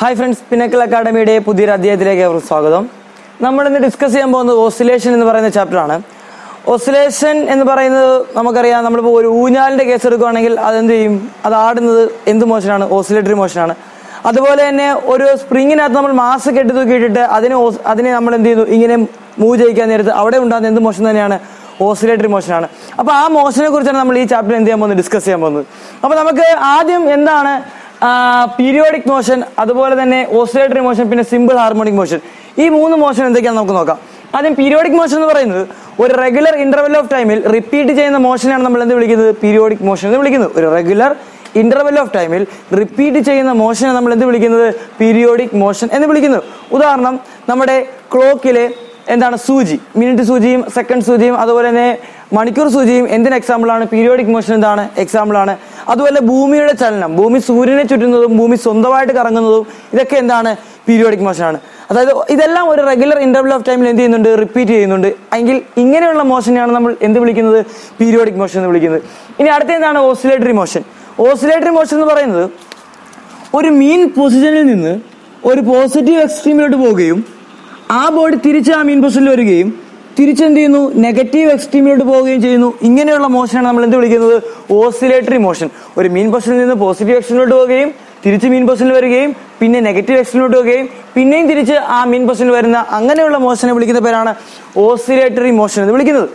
hi friends പിന്നക്കൽ അക്കാഡമിയുടെ പുതിയൊരു അധ്യായത്തിലേക്ക് അവർക്ക് സ്വാഗതം നമ്മൾ ഇന്ന് ഡിസ്കസ് ചെയ്യാൻ പോകുന്നത് ഓസിലേഷൻ എന്ന് പറയുന്ന ചാപ്റ്ററാണ് ഓസിലേഷൻ എന്ന് പറയുന്നത് നമുക്കറിയാം നമ്മളിപ്പോൾ ഒരു ഊഞ്ഞാലിന്റെ കേസ് എടുക്കുകയാണെങ്കിൽ അതെന്ത് ചെയ്യും അത് ആടുന്നത് എന്ത് മോഷനാണ് ഓസിലേറ്ററി മോഷനാണ് അതുപോലെ തന്നെ ഒരു സ്പ്രിങ്ങിനകത്ത് നമ്മൾ മാസ് കെട്ടി തൂക്കിയിട്ടിട്ട് അതിനെ ഓസ്- അതിനെ നമ്മൾ എന്ത് ചെയ്യുന്നു ഇങ്ങനെ മൂവ് ചെയ്യിക്കാൻ നേരത്ത് അവിടെ ഉണ്ടാകുന്ന എന്ത് മോഷൻ തന്നെയാണ് ഓസിലേറ്ററി മോഷനാണ് അപ്പൊ ആ മോഷനെ കുറിച്ചാണ് നമ്മൾ ഈ ചാപ്റ്റർ എന്ത് ചെയ്യാൻ പോകുന്നത് ഡിസ്കസ് ചെയ്യാൻ പോകുന്നത് അപ്പൊ നമുക്ക് ആദ്യം എന്താണ് പീരിയോഡിക് മോഷൻ അതുപോലെ തന്നെ ഓസിലേറ്ററി മോഷൻ പിന്നെ സിമ്പിൾ ഹാർമോണിക് മോഷൻ ഈ മൂന്ന് മോഷൻ എന്തൊക്കെയാണെന്ന് നമുക്ക് നോക്കാം ആദ്യം പീരിയോഡിക് മോഷൻ എന്ന് പറയുന്നത് ഒരു റെഗുലർ ഇന്റർവെൽ ഓഫ് ടൈമിൽ റിപ്പീറ്റ് ചെയ്യുന്ന മോഷനാണ് നമ്മൾ എന്ത് വിളിക്കുന്നത് പീരിയോഡിക് മോഷൻ എന്ന് വിളിക്കുന്നത് ഒരു റെഗുലർ ഇന്റർവെൽ ഓഫ് ടൈമിൽ റിപ്പീറ്റ് ചെയ്യുന്ന മോഷനെ നമ്മൾ എന്ത് വിളിക്കുന്നത് പീരിയോഡിക് മോഷൻ എന്ന് വിളിക്കുന്നത് ഉദാഹരണം നമ്മുടെ ക്ലോക്കിലെ എന്താണ് സൂചി മിനിറ്റ് സൂചിയും സെക്കൻഡ് സൂചിയും അതുപോലെ തന്നെ മണിക്കൂർ സൂചിയും എന്തിന് എക്സാമ്പിൾ ആണ് പീരിയോഡിക് മോഷൻ എന്താണ് എക്സാമ്പിൾ ആണ് അതുപോലെ ഭൂമിയുടെ ചലനം ഭൂമി സൂര്യനെ ചുറ്റുന്നതും ഭൂമി സ്വന്തമായിട്ട് കറങ്ങുന്നതും ഇതൊക്കെ എന്താണ് പീരിയോഡിക് മോഷൻ ആണ് അതായത് ഇതെല്ലാം ഒരു റെഗുലർ ഇന്റർവൽ ഓഫ് ടൈമിൽ എന്ത് ചെയ്യുന്നുണ്ട് റിപ്പീറ്റ് ചെയ്യുന്നുണ്ട് എങ്കിൽ ഇങ്ങനെയുള്ള മോഷനെയാണ് നമ്മൾ എന്ത് വിളിക്കുന്നത് പീരിയോഡിക് മോഷൻ എന്ന് വിളിക്കുന്നത് ഇനി അടുത്ത എന്താണ് ഓസിലേറ്ററി മോഷൻ ഓസിലേറ്ററി മോഷൻ എന്ന് പറയുന്നത് ഒരു മീൻ പൊസിഷനിൽ നിന്ന് ഒരു പോസിറ്റീവ് എക്സ്ട്രീമിലോട്ട് പോവുകയും ആ ബോഡി തിരിച്ച് ആ മീൻ പൊസിഷനിൽ വരികയും തിരിച്ചെന്ത് ചെയ്യുന്നു നെഗറ്റീവ് എക്സ്ട്രീമിലോട്ട് പോവുകയും ചെയ്യുന്നു ഇങ്ങനെയുള്ള മോഷനാണ് നമ്മൾ എന്ത് വിളിക്കുന്നത് ഓസിലേറ്ററി മോഷൻ ഒരു മീൻ പൊസിഷനിൽ നിന്ന് പോസിറ്റീവ് എക്സ്ട്രീമിലോട്ട് പോവുകയും തിരിച്ച് മീൻ പൊസിഷനിൽ വരികയും പിന്നെ നെഗറ്റീവ് എക്സ്ട്രീമിലോട്ട് പോവുകയും പിന്നെയും തിരിച്ച് ആ മീൻ പൊസിഷനിൽ വരുന്ന അങ്ങനെയുള്ള മോഷനെ വിളിക്കുന്ന പേരാണ് ഓസിലേറ്ററി മോഷൻ എന്ന് വിളിക്കുന്നത്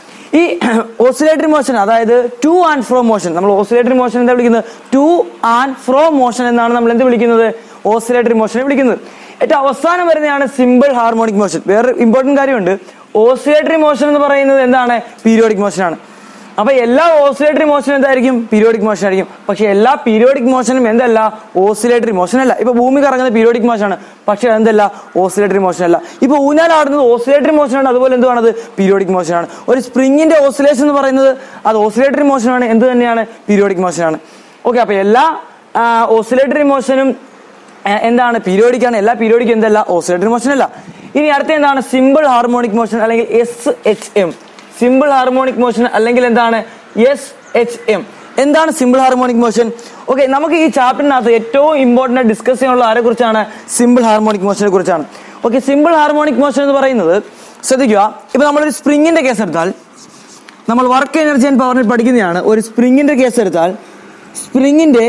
ഈ ഓസിലേറ്ററി മോഷൻ അതായത് ടു ആൻഡ് ഫ്രോ മോഷൻ നമ്മൾ ഓസിലേറ്ററി മോഷൻ എന്താ വിളിക്കുന്നത് ടു ആൻഡ് ഫ്രോ മോഷൻ എന്നാണ് നമ്മൾ എന്ത് വിളിക്കുന്നത് ഓസിലേറ്ററി മോഷനെ വിളിക്കുന്നത് ഏറ്റവും അവസാനം വരുന്നതാണ് സിമ്പിൾ ഹാർമോണിക് മോഷൻ വേറെ ഇമ്പോർട്ടന്റ് കാര്യമുണ്ട് ഓസിലേറ്ററി മോഷൻ എന്ന് പറയുന്നത് എന്താണ് പീരിയോഡിക് മോഷൻ ആണ് അപ്പൊ എല്ലാ ഓസിലേറ്ററി മോഷനും എന്തായിരിക്കും പീരിയോഡിക് മോഷൻ ആയിരിക്കും പക്ഷെ എല്ലാ പീരിയോഡിക് മോഷനും എന്തല്ല ഓസിലേറ്ററി മോഷൻ അല്ല ഇപ്പൊ ഭൂമി കറങ്ങുന്നത് പീരിയോഡിക് മോഷൻ ആണ് പക്ഷെ എന്തല്ല ഓസിലേറ്ററി മോഷൻ അല്ല ഇപ്പൊ ഊഞ്ഞാലാടുന്നത് ഓസിലേറ്ററി മോഷനാണ് അതുപോലെ എന്തുവാണത് പീരിയോഡിക് മോഷനാണ് ഒരു സ്പ്രിങ്ങിന്റെ ഓസിലേഷൻ എന്ന് പറയുന്നത് അത് ഓസിലേറ്ററി മോഷനാണ് എന്ത് തന്നെയാണ് പീരിയോഡിക് മോഷനാണ് ഓക്കെ അപ്പൊ എല്ലാ ഓസിലേറ്ററി മോഷനും ആ, എന്താണ് പീരിയോഡിക് ആണ് എല്ലാ പീരിയോഡിക് എന്തല്ല ഓസിലേറ്ററി മോഷൻ അല്ല ഇനി അടുത്ത എന്താണ് സിമ്പിൾ ഹാർമോണിക് മോഷൻ അല്ലെങ്കിൽ S H M simple harmonic motion അല്ലെങ്കിൽ എന്താണ് എസ് എച്ച് എം എന്താണ് സിമ്പിൾ ഹാർമോണിക് മോഷൻ ഓക്കെ നമുക്ക് ഈ ചാപ്റ്ററിനകത്ത് ഏറ്റവും ഇമ്പോർട്ടന്റ് ഡിസ്കസ് ചെയ്യാനുള്ള ആരെ കുറിച്ചാണ് സിമ്പിൾ ഹാർമോണിക് മോഷനെ കുറിച്ചാണ് ഓക്കെ സിമ്പിൾ ഹാർമോണിക് മോഷൻ എന്ന് പറയുന്നത് ശ്രദ്ധിക്കുക ഇപ്പൊ നമ്മളൊരു സ്പ്രിങ്ങിന്റെ കേസ് എടുത്താൽ നമ്മൾ വർക്ക് എനർജി ആൻഡ് പവറിൽ പഠിക്കുന്നതാണ് ഒരു സ്പ്രിങ്ങിന്റെ കേസ് എടുത്താൽ സ്പ്രിങ്ങിന്റെ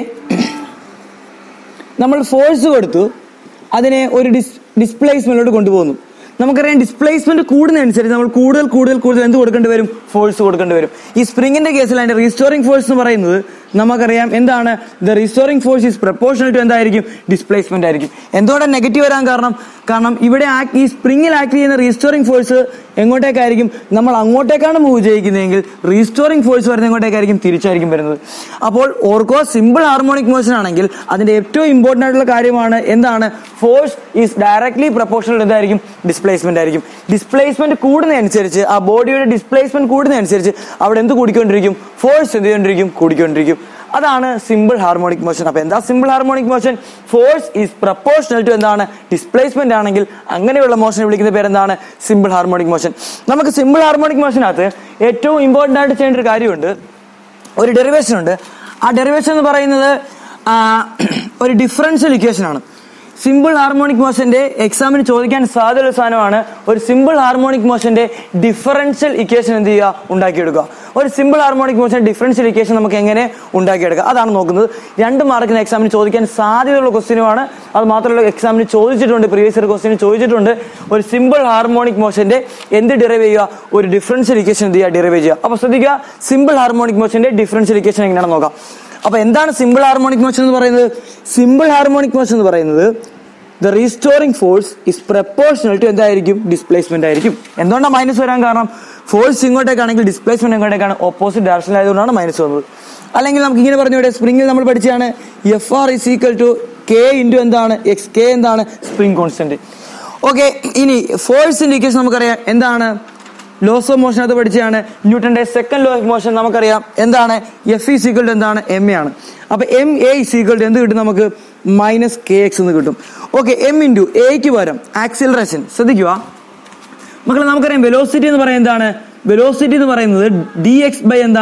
നമ്മൾ ഫോഴ്സ് കൊടുത്തു അതിനെ ഒരു ഡിസ് ഡിസ്പ്ലേസ്മെന്റിലോട്ട് കൊണ്ടുപോകുന്നു നമുക്കറിയാം ഡിസ്പ്ലേസ്മെന്റ് കൂടുന്നതനുസരിച്ച് നമ്മൾ കൂടുതൽ കൂടുതൽ കൂടുതൽ എന്ത് കൊടുക്കേണ്ടി വരും ഫോഴ്സ് കൊടുക്കേണ്ടി വരും ഈ സ്പ്രിങ്ങിന്റെ കേസിൽ അതിന്റെ റീസ്റ്റോറിംഗ് ഫോഴ്സ് എന്ന് പറയുന്നത് നമുക്കറിയാം എന്താണ് the restoring force is proportional to എന്തായിരിക്കും ഡിസ്പ്ലേസ്മെന്റ് ആയിരിക്കും എന്തുകൊണ്ടാണ് നെഗറ്റീവ് വരാൻ കാരണം കാരണം ഇവിടെ ആക്ട് ഈ സ്പ്രിങ്ങിൽ ആക്ട് ചെയ്യുന്ന റീസ്റ്റോറിംഗ് ഫോഴ്സ് എങ്ങോട്ടേക്കായിരിക്കും നമ്മൾ അങ്ങോട്ടേക്കാണ് മൂവ് ചെയ്യിക്കുന്നതെങ്കിൽ റീസ്റ്റോറിംഗ് ഫോഴ്സ് വരുന്നത് എങ്ങോട്ടേക്കായിരിക്കും തിരിച്ചായിരിക്കും വരുന്നത് അപ്പോൾ ഓർക്കോ സിമ്പിൾ ഹാർമോണിക് മോഷൻ ആണെങ്കിൽ അതിന്റെ ഏറ്റവും ഇമ്പോർട്ടന്റ് ആയിട്ടുള്ള കാര്യമാണ് എന്താണ് ഫോഴ്സ് ഈസ് ഡയറക്ട്ലി പ്രപ്പോർഷണൽ എന്തായിരിക്കും ഡിസ്പ്ലേസ്മെന്റ് ആയിരിക്കും ഡിസ്പ്ലേസ്മെന്റ് കൂടുന്നതനുസരിച്ച് ആ ബോഡിയുടെ ഡിസ്പ്ലേസ്മെന്റ് കൂടുന്നതനുസരിച്ച് അവിടെ എന്ത് കൂടിക്കൊണ്ടിരിക്കും ഫോഴ്സ് എന്ത് ചെയ്തുകൊണ്ടിരിക്കും കൂടിക്കൊണ്ടിരിക്കും അതാണ് സിമ്പിൾ ഹാർമോണിക് മോഷൻ അപ്പൊ എന്താ simple harmonic motion force is proportional to എന്താണ് ഡിസ്പ്ലേസ്മെന്റ് ആണെങ്കിൽ അങ്ങനെയുള്ള മോഷനെ വിളിക്കുന്ന പേരെന്താണ് സിമ്പിൾ ഹാർമോണിക് മോഷൻ നമുക്ക് സിമ്പിൾ ഹാർമോണിക് മോഷനകത്ത് ഏറ്റവും ഇമ്പോർട്ടന്റ് ആയിട്ട് ചെയ്യേണ്ട ഒരു കാര്യമുണ്ട് ഒരു ഡെറിവേഷൻ ഉണ്ട് ആ ഡെറിവേഷൻ എന്ന് പറയുന്നത് ആ, ഒരു ഡിഫറൻഷ്യൽ ഇക്വേഷൻ ആണ് സിമ്പിൾ ഹാർമോണിക് മോഷന്റെ എക്സാമിന് ചോദിക്കാൻ സാധ്യതയുള്ള സാധനമാണ് ഒരു സിമ്പിൾ ഹാർമോണിക് മോഷന്റെ ഡിഫറൻഷ്യൽ ഇക്വേഷൻ എന്ത് ചെയ്യുക ഉണ്ടാക്കിയെടുക്കുക ഒരു simple harmonic motion differential equation നമുക്ക് എങ്ങനെ ഉണ്ടാക്കിയെടുക്കുക അതാണ് നോക്കുന്നത് രണ്ട് മാർക്കിന് എക്സാമിന് ചോദിക്കാൻ സാധ്യതയുള്ള ക്വസ്റ്റ്യനുമാണ് അത് മാത്രമല്ല എക്സാമിന് ചോദിച്ചിട്ടുണ്ട് പ്രീവിയസ് ഇയർ ക്വസ്റ്റ്യൻ ചോദിച്ചിട്ടുണ്ട് ഒരു സിമ്പിൾ ഹാർമോണിക് മോഷന്റെ എന്ത് ഡിറൈവ് ചെയ്യുക ഒരു ഡിഫറൻഷ്യൽ ഇക്വേഷൻ എന്ത് ചെയ്യുക ഡിറൈവ് ചെയ്യുക അപ്പൊ ശ്രദ്ധിക്കുക സിമ്പിൾ ഹാർമോണിക് മോഷന്റെ ഡിഫറൻഷ്യൽ ഇക്വേഷൻ എങ്ങനെയാണെന്ന് നോക്കാം അപ്പൊ എന്താണ് സിമ്പിൾ ഹാർമോണിക് മോഷൻ എന്ന് പറയുന്നത് സിമ്പിൾ ഹാർമോണിക് മോഷൻ എന്ന് പറയുന്നത് the restoring force is proportional to എന്തായിരിക്കും ഡിസ്പ്ലേസ്മെന്റ് ആയിരിക്കും എന്തുകൊണ്ടാണ് മൈനസ് വരാൻ കാരണം ഫോഴ്സ് ഇങ്ങോട്ടേക്കാണെങ്കിൽ ഡിസ്പ്ലേസ്മെന്റ് ഇങ്ങോട്ടേക്കാണ് ഓപ്പോസിറ്റ് ഡയറക്ഷൻ ആയതുകൊണ്ടാണ് മൈനസ് വന്നത് അല്ലെങ്കിൽ നമുക്ക് ഇങ്ങനെ പറഞ്ഞു ഇവിടെ സ്പ്രിംഗിൽ നമ്മൾ പഠിച്ചാണ് F R is equal to K into എന്താണ് എക്സ് കെ എന്താണ് സ്പ്രിംഗ് കോൺസ്റ്റന്റ് ഓക്കെ ഇനി ഫോഴ്സിന്റെ ഇക്വേഷൻ നമുക്കറിയാം എന്താണ് ലോസ് ഓഫ് മോഷൻ അത് പഠിച്ചാണ് ന്യൂട്ടന്റെ സെക്കൻഡ് ലോ ഓഫ് മോഷൻ നമുക്കറിയാം എന്താണ് എഫ് ഇ സീക്വൽ എന്താണ് എം എ ആണ് അപ്പൊ എം എ സീക്വൽ എന്ത് കിട്ടും നമുക്ക് മൈനസ് കെ എക്സ് എന്ന് കിട്ടും ഓക്കെ എം ഇൻറ്റു എക്ക് പകരം ആക്സിലറേഷൻ ശ്രദ്ധിക്കുക മക്കളെ നമുക്കറിയാം വെലോസിറ്റി എന്ന് പറയുന്നത് എന്താണ് വെലോസിറ്റി എന്ന് പറയുന്നത് ഡി എക്സ് ബൈ എന്താണ്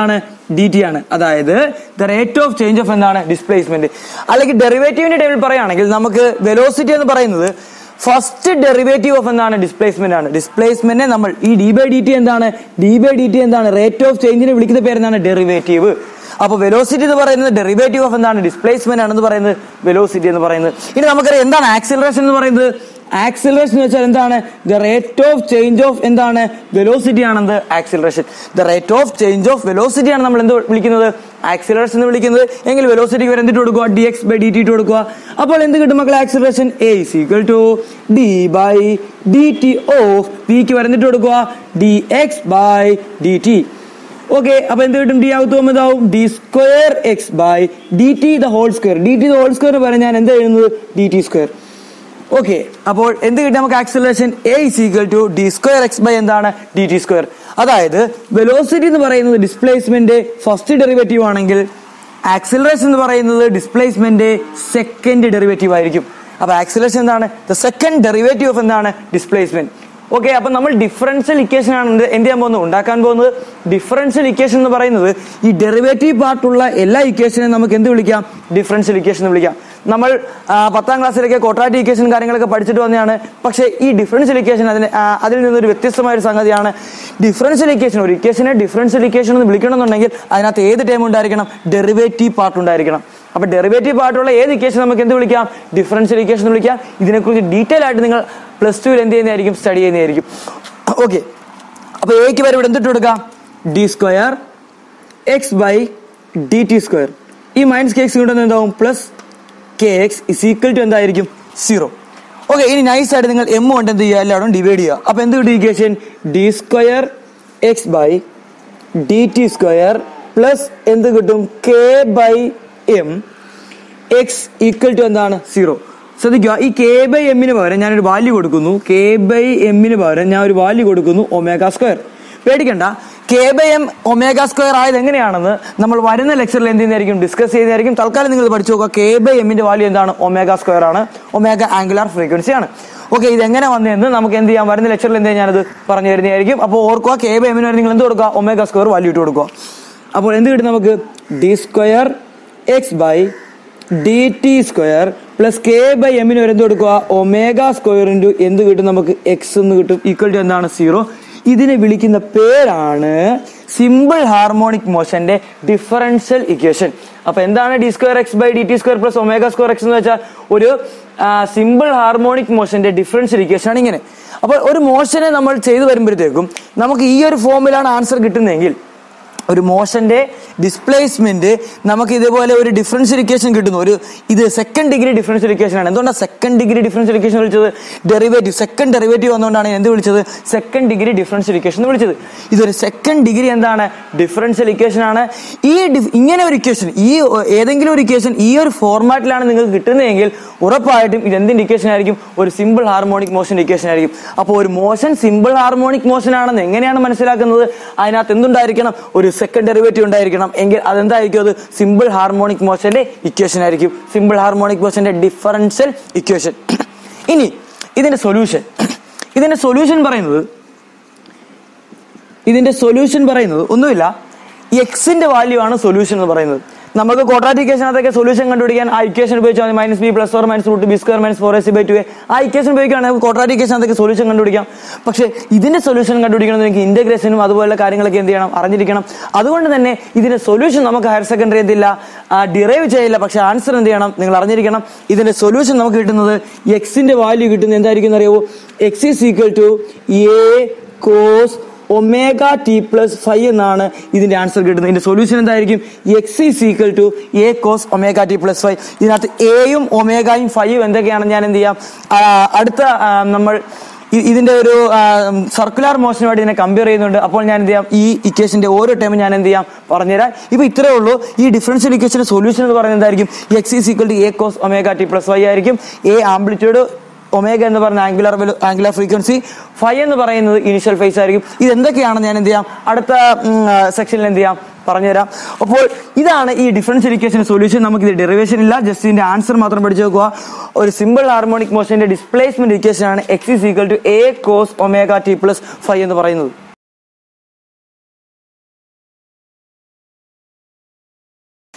ഡി ടി ആണ് അതായത് the rate of change of എന്താണ് ഡിസ്പ്ലേസ്മെന്റ് അല്ലെങ്കിൽ ഡെറിവേറ്റീവിന്റെ ടേബിൾ പറയുകയാണെങ്കിൽ നമുക്ക് വെലോസിറ്റി എന്ന് പറയുന്നത് ഫസ്റ്റ് ഡെറിവേറ്റീവ് ഓഫ് എന്താണ് ഡിസ്പ്ലേസ്മെന്റ് ആണ് ഡിസ്പ്ലേസ്മെന്റിനെ നമ്മൾ ഈ ഡി ബൈ ഡി ടി എന്താണ് ഡി ബൈ ഡി ടി എന്താണ് റേറ്റ് ഓഫ് ചേഞ്ചിനെ വിളിക്കുന്ന പേര് എന്താണ് ഡെറിവേറ്റീവ് അപ്പൊ വെലോസിറ്റി എന്ന് പറയുന്നത് ഡെറിവേറ്റീവ് ഓഫ് എന്താണ് ഡിസ്പ്ലേസ്മെന്റ് ആണെന്ന് പറയുന്നത് വെലോസിറ്റി എന്ന് പറയുന്നത് ഇനി നമുക്കറിയാം എന്താണ് ആക്സിലറേഷൻ എന്ന് പറയുന്നത് ആക്സിലറേഷൻ എന്ന് വെച്ചാൽ എന്താണ് the rate of change of എന്താണ് വെലോസിറ്റി ആണെന്ത് acceleration the rate of change of velocity ആണ് നമ്മൾ എന്ത് വിളിക്കുന്നത് ആക്സിലറേഷൻ എന്ന് വിളിക്കുന്നത് എങ്കിൽ വെലോസിറ്റിക്ക് വരെ എന്തിട്ട് കൊടുക്കുക D X by D T കൊടുക്കുക അപ്പോൾ എന്ത് കിട്ടും മക്കളെ acceleration A is equal to D by D T of വിക്ക് വരുന്നിട്ട് കൊടുക്കുക D X by D T okay അപ്പൊ എന്ത് കിട്ടും ഡി ആകത്ത് പോകുമ്പോൾ ഇതാവും D square X by D T the whole square D T the whole square പറയാൻ ഞാൻ എന്താ എഴുതുന്നത് ഡി ടി സ്ക്വയർ ഓക്കെ അപ്പോൾ എന്ത് കിട്ടും നമുക്ക് acceleration A is equal to D square X by എന്താണ് ഡി ടി സ്ക്വയർ അതായത് വെലോസിറ്റി എന്ന് പറയുന്നത് ഡിസ്പ്ലേസ്മെന്റ് ഫസ്റ്റ് ഡെറിവേറ്റീവ് ആണെങ്കിൽ ആക്സിലറേഷൻ എന്ന് പറയുന്നത് ഡിസ്പ്ലേസ്മെന്റ് സെക്കൻഡ് ഡെറിവേറ്റീവ് ആയിരിക്കും അപ്പൊ ആക്സിലറേഷൻ എന്താണ് ദ സെക്കൻഡ് ഡെറിവേറ്റീവ് ഓഫ് എന്താണ് ഡിസ്പ്ലേസ്മെന്റ് ഓക്കെ അപ്പൊ നമ്മൾ ഡിഫറൻഷ്യൽ ഇക്വേഷൻ ആണ് എന്ത് എന്ത് ചെയ്യാൻ പോകുന്നത് ഉണ്ടാക്കാൻ പോകുന്നത് ഡിഫറൻഷ്യൽ ഇക്വേഷൻ എന്ന് പറയുന്നത് ഈ ഡെറിവേറ്റീവ് പാർട്ടുള്ള എല്ലാ ഇക്വേഷനെയും നമുക്ക് എന്ത് വിളിക്കാം ഡിഫറൻഷ്യൽ ഇക്വേഷൻ എന്ന് വിളിക്കാം നമ്മൾ ആ, പത്താം ക്ലാസ്സിലൊക്കെ ക്വാഡ്രാറ്റിക് ഇക്വേഷൻ കാര്യങ്ങളൊക്കെ പഠിച്ചിട്ട് വന്നതാണ് പക്ഷേ ഈ ഡിഫറൻഷ്യൽ ഇക്വേഷൻ അതിന് ആ, അതിൽ നിന്നൊരു വ്യത്യസ്തമായ ഒരു സംഗതിയാണ് ഡിഫറൻഷ്യൽ ഇക്വേഷൻ ഒരു ഇക്വേഷനെ ഡിഫറൻഷ്യൽ ഇക്വേഷൻ എന്ന് വിളിക്കണമെന്നുണ്ടെങ്കിൽ അതിനകത്ത് ഏത് ടൈം ഉണ്ടായിരിക്കണം ഡെറിവേറ്റീവ് പാർട്ട് ഉണ്ടായിരിക്കണം അപ്പൊ ഡെറിവേറ്റീവ് പാർട്ടുള്ള ഏത് ഇക്വേഷൻ നമുക്ക് എന്ത് വിളിക്കാം ഡിഫറൻഷ്യൽ ഇക്വേഷൻ എന്ന് വിളിക്കാം ഇതിനെക്കുറിച്ച് ഡീറ്റെയിൽ ആയിട്ട് നിങ്ങൾ പ്ലസ് ടുവിൽ എന്ത് ചെയ്യുന്നതായിരിക്കും സ്റ്റഡി ചെയ്യുന്നതായിരിക്കും ഓക്കെ അപ്പൊ എക്ക് വരെ ഇവിടെ എന്തിട്ട് കൊടുക്കാം D square X by D T square ഈ മൈനസ് കെ എക്സ് കൊണ്ടുവന്ന് എന്താവും plus K X is equal to എന്തായിരിക്കും സീറോ ഓക്കെ ഇനി നൈസ് ആയിട്ട് നിങ്ങൾ എം കൊണ്ട് എന്ത് ചെയ്യുക എല്ലാവരും ഡിവൈഡ് ചെയ്യുക അപ്പൊ എന്ത് കിട്ടും equation D square X by D T square plus എന്ത് കിട്ടും K by M X equal to എന്താണ് സീറോ ശ്രദ്ധിക്കുക ഈ കെ ബൈ എമ്മിന് പകരം ഞാനൊരു വാല്യൂ കൊടുക്കുന്നു കെ ബൈ എമ്മിന് പകരം ഞാൻ ഒരു വാല്യൂ കൊടുക്കുന്നു ഒമേഗ സ്ക്വയർ പേടിക്കണ്ട K by M omega square ആയത് എങ്ങനെയാണെന്ന് നമ്മൾ വരുന്ന ലെക്ചറിൽ എന്ത് ചെയ്യുന്നതായിരിക്കും ഡിസ്കസ് ചെയ്യുന്നതായിരിക്കും തൽക്കാലം നിങ്ങൾ പഠിച്ചു നോക്കുക കെ ബൈ എമ്മിന്റെ വാല്യൂ എന്താണ് ഒമേഗ സ്ക്വയർ ആണ് ഒമേഗ ആംഗുലാർ ഫ്രീക്വൻസി ആണ് ഓക്കെ ഇത് എങ്ങനെ വന്നതെന്ന് നമുക്ക് എന്ത് ചെയ്യാം വരുന്ന ലെക്ചറിൽ എന്ത് ചെയ്യാം ഞാനത് പറഞ്ഞു തരുന്നതായിരിക്കും അപ്പോൾ ഓർക്കുക കെ ബൈ എമ്മിന് നിങ്ങൾ എന്ത് കൊടുക്കുക ഒമേഗ സ്ക്വയർ വാല്യൂ ഇട്ട് കൊടുക്കുക അപ്പോൾ എന്ത് കിട്ടും നമുക്ക് D square X by D T square plus K by എമ്മിന് വരെ എന്ത് കൊടുക്കുക ഒമേഗ സ്ക്വയർ ഇൻറ്റു എന്ത് കിട്ടും നമുക്ക് എക്സ് എന്ന് കിട്ടും ഈക്വൽ ടു എന്താണ് സീറോ ഇതിനെ വിളിക്കുന്ന പേരാണ് സിമ്പിൾ ഹാർമോണിക് മോഷന്റെ ഡിഫറൻഷ്യൽ ഇക്വേഷൻ അപ്പൊ എന്താണ് D square X by D T square plus omega square X എന്ന് വെച്ചാൽ ഒരു സിമ്പിൾ ഹാർമോണിക് മോഷന്റെ ഡിഫറൻഷ്യൽ ഇക്വേഷൻ ആണ് ഇങ്ങനെ അപ്പോൾ ഒരു മോഷനെ നമ്മൾ ചെയ്തു വരുമ്പോഴത്തേക്കും നമുക്ക് ഈ ഒരു ഫോമിലാണ് ആൻസർ കിട്ടുന്നതെങ്കിൽ ഒരു മോഷന്റെ ഡിസ്പ്ലേസ്മെന്റ് നമുക്ക് ഇതേപോലെ ഒരു ഡിഫറൻഷ്യൽ ഇക്വേഷൻ കിട്ടുന്നു ഒരു ഇത് സെക്കൻഡ് ഡിഗ്രി ഡിഫറൻഷ്യൽ ഇക്വേഷൻ ആണ് എന്തുകൊണ്ടാണ് സെക്കൻഡ് ഡിഗ്രി ഡിഫറൻഷ്യൽ ഇക്വേഷൻ വിളിച്ചത് ഡെറിവേറ്റീവ് സെക്കൻഡ് ഡെറിവേറ്റീവ് വന്നുകൊണ്ടാണ് എന്ത് വിളിച്ചത് സെക്കൻഡ് ഡിഗ്രി ഡിഫറൻഷ്യൽ ഇക്വേഷൻ എന്ന് വിളിച്ചത് ഇതൊരു സെക്കൻഡ് ഡിഗ്രി എന്താണ് ഡിഫറൻഷ്യൽ ഇക്വേഷൻ ആണ് ഈ dif- ഇങ്ങനെ ഒരു ഇക്വേഷൻ ഈ ഒ- ഏതെങ്കിലും ഒരു ഇക്വേഷൻ ഈ ഒരു ഫോർമാറ്റിലാണ് നിങ്ങൾക്ക് കിട്ടുന്നതെങ്കിൽ ഉറപ്പായിട്ടും ഇത് എന്തിന്റെ ഇക്വേഷൻ ആയിരിക്കും ഒരു സിമ്പിൾ ഹാർമോണിക് മോഷൻ ഇക്വേഷൻ ആയിരിക്കും അപ്പോൾ ഒരു മോഷൻ സിമ്പിൾ ഹാർമോണിക് മോഷൻ ആണെന്ന് എങ്ങനെയാണ് മനസ്സിലാക്കുന്നത് അതിനകത്ത് എന്തുണ്ടായിരിക്കണം ഒരു സെക്കൻഡ് ഡെറിവേറ്റീവ് ഉണ്ടായിരിക്കണം എങ്കിൽ അതെന്തായിരിക്കും അത് സിമ്പിൾ ഹാർമോണിക് മോഷന്റെ ഇക്വേഷൻ ആയിരിക്കും സിമ്പിൾ ഹാർമോണിക് മോഷന്റെ ഡിഫറൻഷ്യൽ ഇക്വേഷൻ ഇനി ഇതിന്റെ സൊല്യൂഷൻ ഇതിന്റെ സൊല്യൂഷൻ പറയുന്നത് ഇതിന്റെ സൊല്യൂഷൻ പറയുന്നത് ഒന്നുമില്ല എക്സിന്റെ വാല്യൂ ആണ് സൊല്യൂഷൻ എന്ന് പറയുന്നത് നമുക്ക് ക്വാഡ്രാറ്റിക് ഇക്വേഷനകത്തൊക്കെ സൊല്യൂഷൻ കണ്ടുപിടിക്കാൻ ആ ഇക്വേഷൻ ഉപയോഗിച്ചാൽ minus B plus or minus root B square minus four S by two A ആ ഇക്വേഷൻ ഉപയോഗിക്കുകയാണെങ്കിൽ നമുക്ക് ക്വാഡ്രാറ്റിക് ഇക്വേഷനകത്തൊക്കെ സൊല്യൂഷൻ കണ്ടുപിടിക്കാം പക്ഷേ ഇതിന്റെ സൊല്യൂഷൻ കണ്ടുപിടിക്കണമെന്ന് എനിക്ക് ഇന്റഗ്രേഷനും അതുപോലുള്ള കാര്യങ്ങളൊക്കെ എന്ത് ചെയ്യണം അറിഞ്ഞിരിക്കണം അതുകൊണ്ട് തന്നെ ഇതിന്റെ സൊല്യൂഷൻ നമുക്ക് ഹയർ സെക്കൻഡറി എന്തില്ല ഡിറൈവ് ചെയ്യില്ല പക്ഷേ ആൻസർ എന്ത് ചെയ്യണം നിങ്ങൾ അറിഞ്ഞിരിക്കണം ഇതിന്റെ സൊല്യൂഷൻ നമുക്ക് കിട്ടുന്നത് എക്സിന്റെ വാല്യൂ കിട്ടുന്നത് എന്തായിരിക്കും എന്നറിയാവോ X is equal to A cos omega T plus phi എന്നാണ് ഇതിന്റെ ആൻസർ കിട്ടുന്നത് ഇതിന്റെ സൊല്യൂഷൻ എന്തായിരിക്കും X is equal to A cos omega T plus phi ഇതിനകത്ത് എയും ഒമേഗയും ഫൈവും എന്തൊക്കെയാണെന്ന് ഞാൻ എന്ത് ചെയ്യാം ആ, അടുത്ത ആ, നമ്മൾ ഇ- ഇതിന്റെ ഒരു സർക്കുലർ മോഷനുമായിട്ട് ഇതിനെ കമ്പയർ ചെയ്യുന്നുണ്ട് അപ്പോൾ ഞാൻ എന്ത് ചെയ്യാം ഈ ഇക്വേഷന്റെ ഓരോ ടൈമും ഞാൻ എന്ത് ചെയ്യാം പറഞ്ഞുതരാം ഇപ്പൊ ഇത്രേ ഉള്ളൂ ഈ ഡിഫറൻഷ്യൽ ഇക്വേഷന്റെ സൊല്യൂഷൻ എന്ന് പറയുന്നത് എന്തായിരിക്കും X is equal to A cos omega T plus phi ആയിരിക്കും എ ആംപ്ലിറ്റ്യൂഡ് ഒമേഗ എന്ന് പറയുന്ന ആംഗുലർ ആംഗുലർ ഫ്രീക്വൻസി ഫൈവ് എന്ന് പറയുന്നത് ഇനിഷ്യൽ ഫേസ് ആയിരിക്കും ഇത് എന്തൊക്കെയാണെന്ന് ഞാൻ എന്ത് ചെയ്യാം അടുത്ത സെക്ഷനിൽ എന്ത് ചെയ്യാം പറഞ്ഞുതരാം അപ്പോൾ ഇതാണ് ഈ ഡിഫറൻഷ്യൽ ഇക്വേഷൻ സൊല്യൂഷൻ നമുക്ക് ഇത് ഡെറിവേഷൻ ഇല്ല ജസ്റ്റ് ഇതിന്റെ ആൻസർ മാത്രം പഠിച്ചു നോക്കുക ഒരു സിമ്പിൾ ഹാർമോണിക് മോഷന്റെ ഡിസ്പ്ലേസ്മെന്റ് ഇക്വേഷൻ ആണ് X is equal to A cos omega T plus phi എന്ന് പറയുന്നത്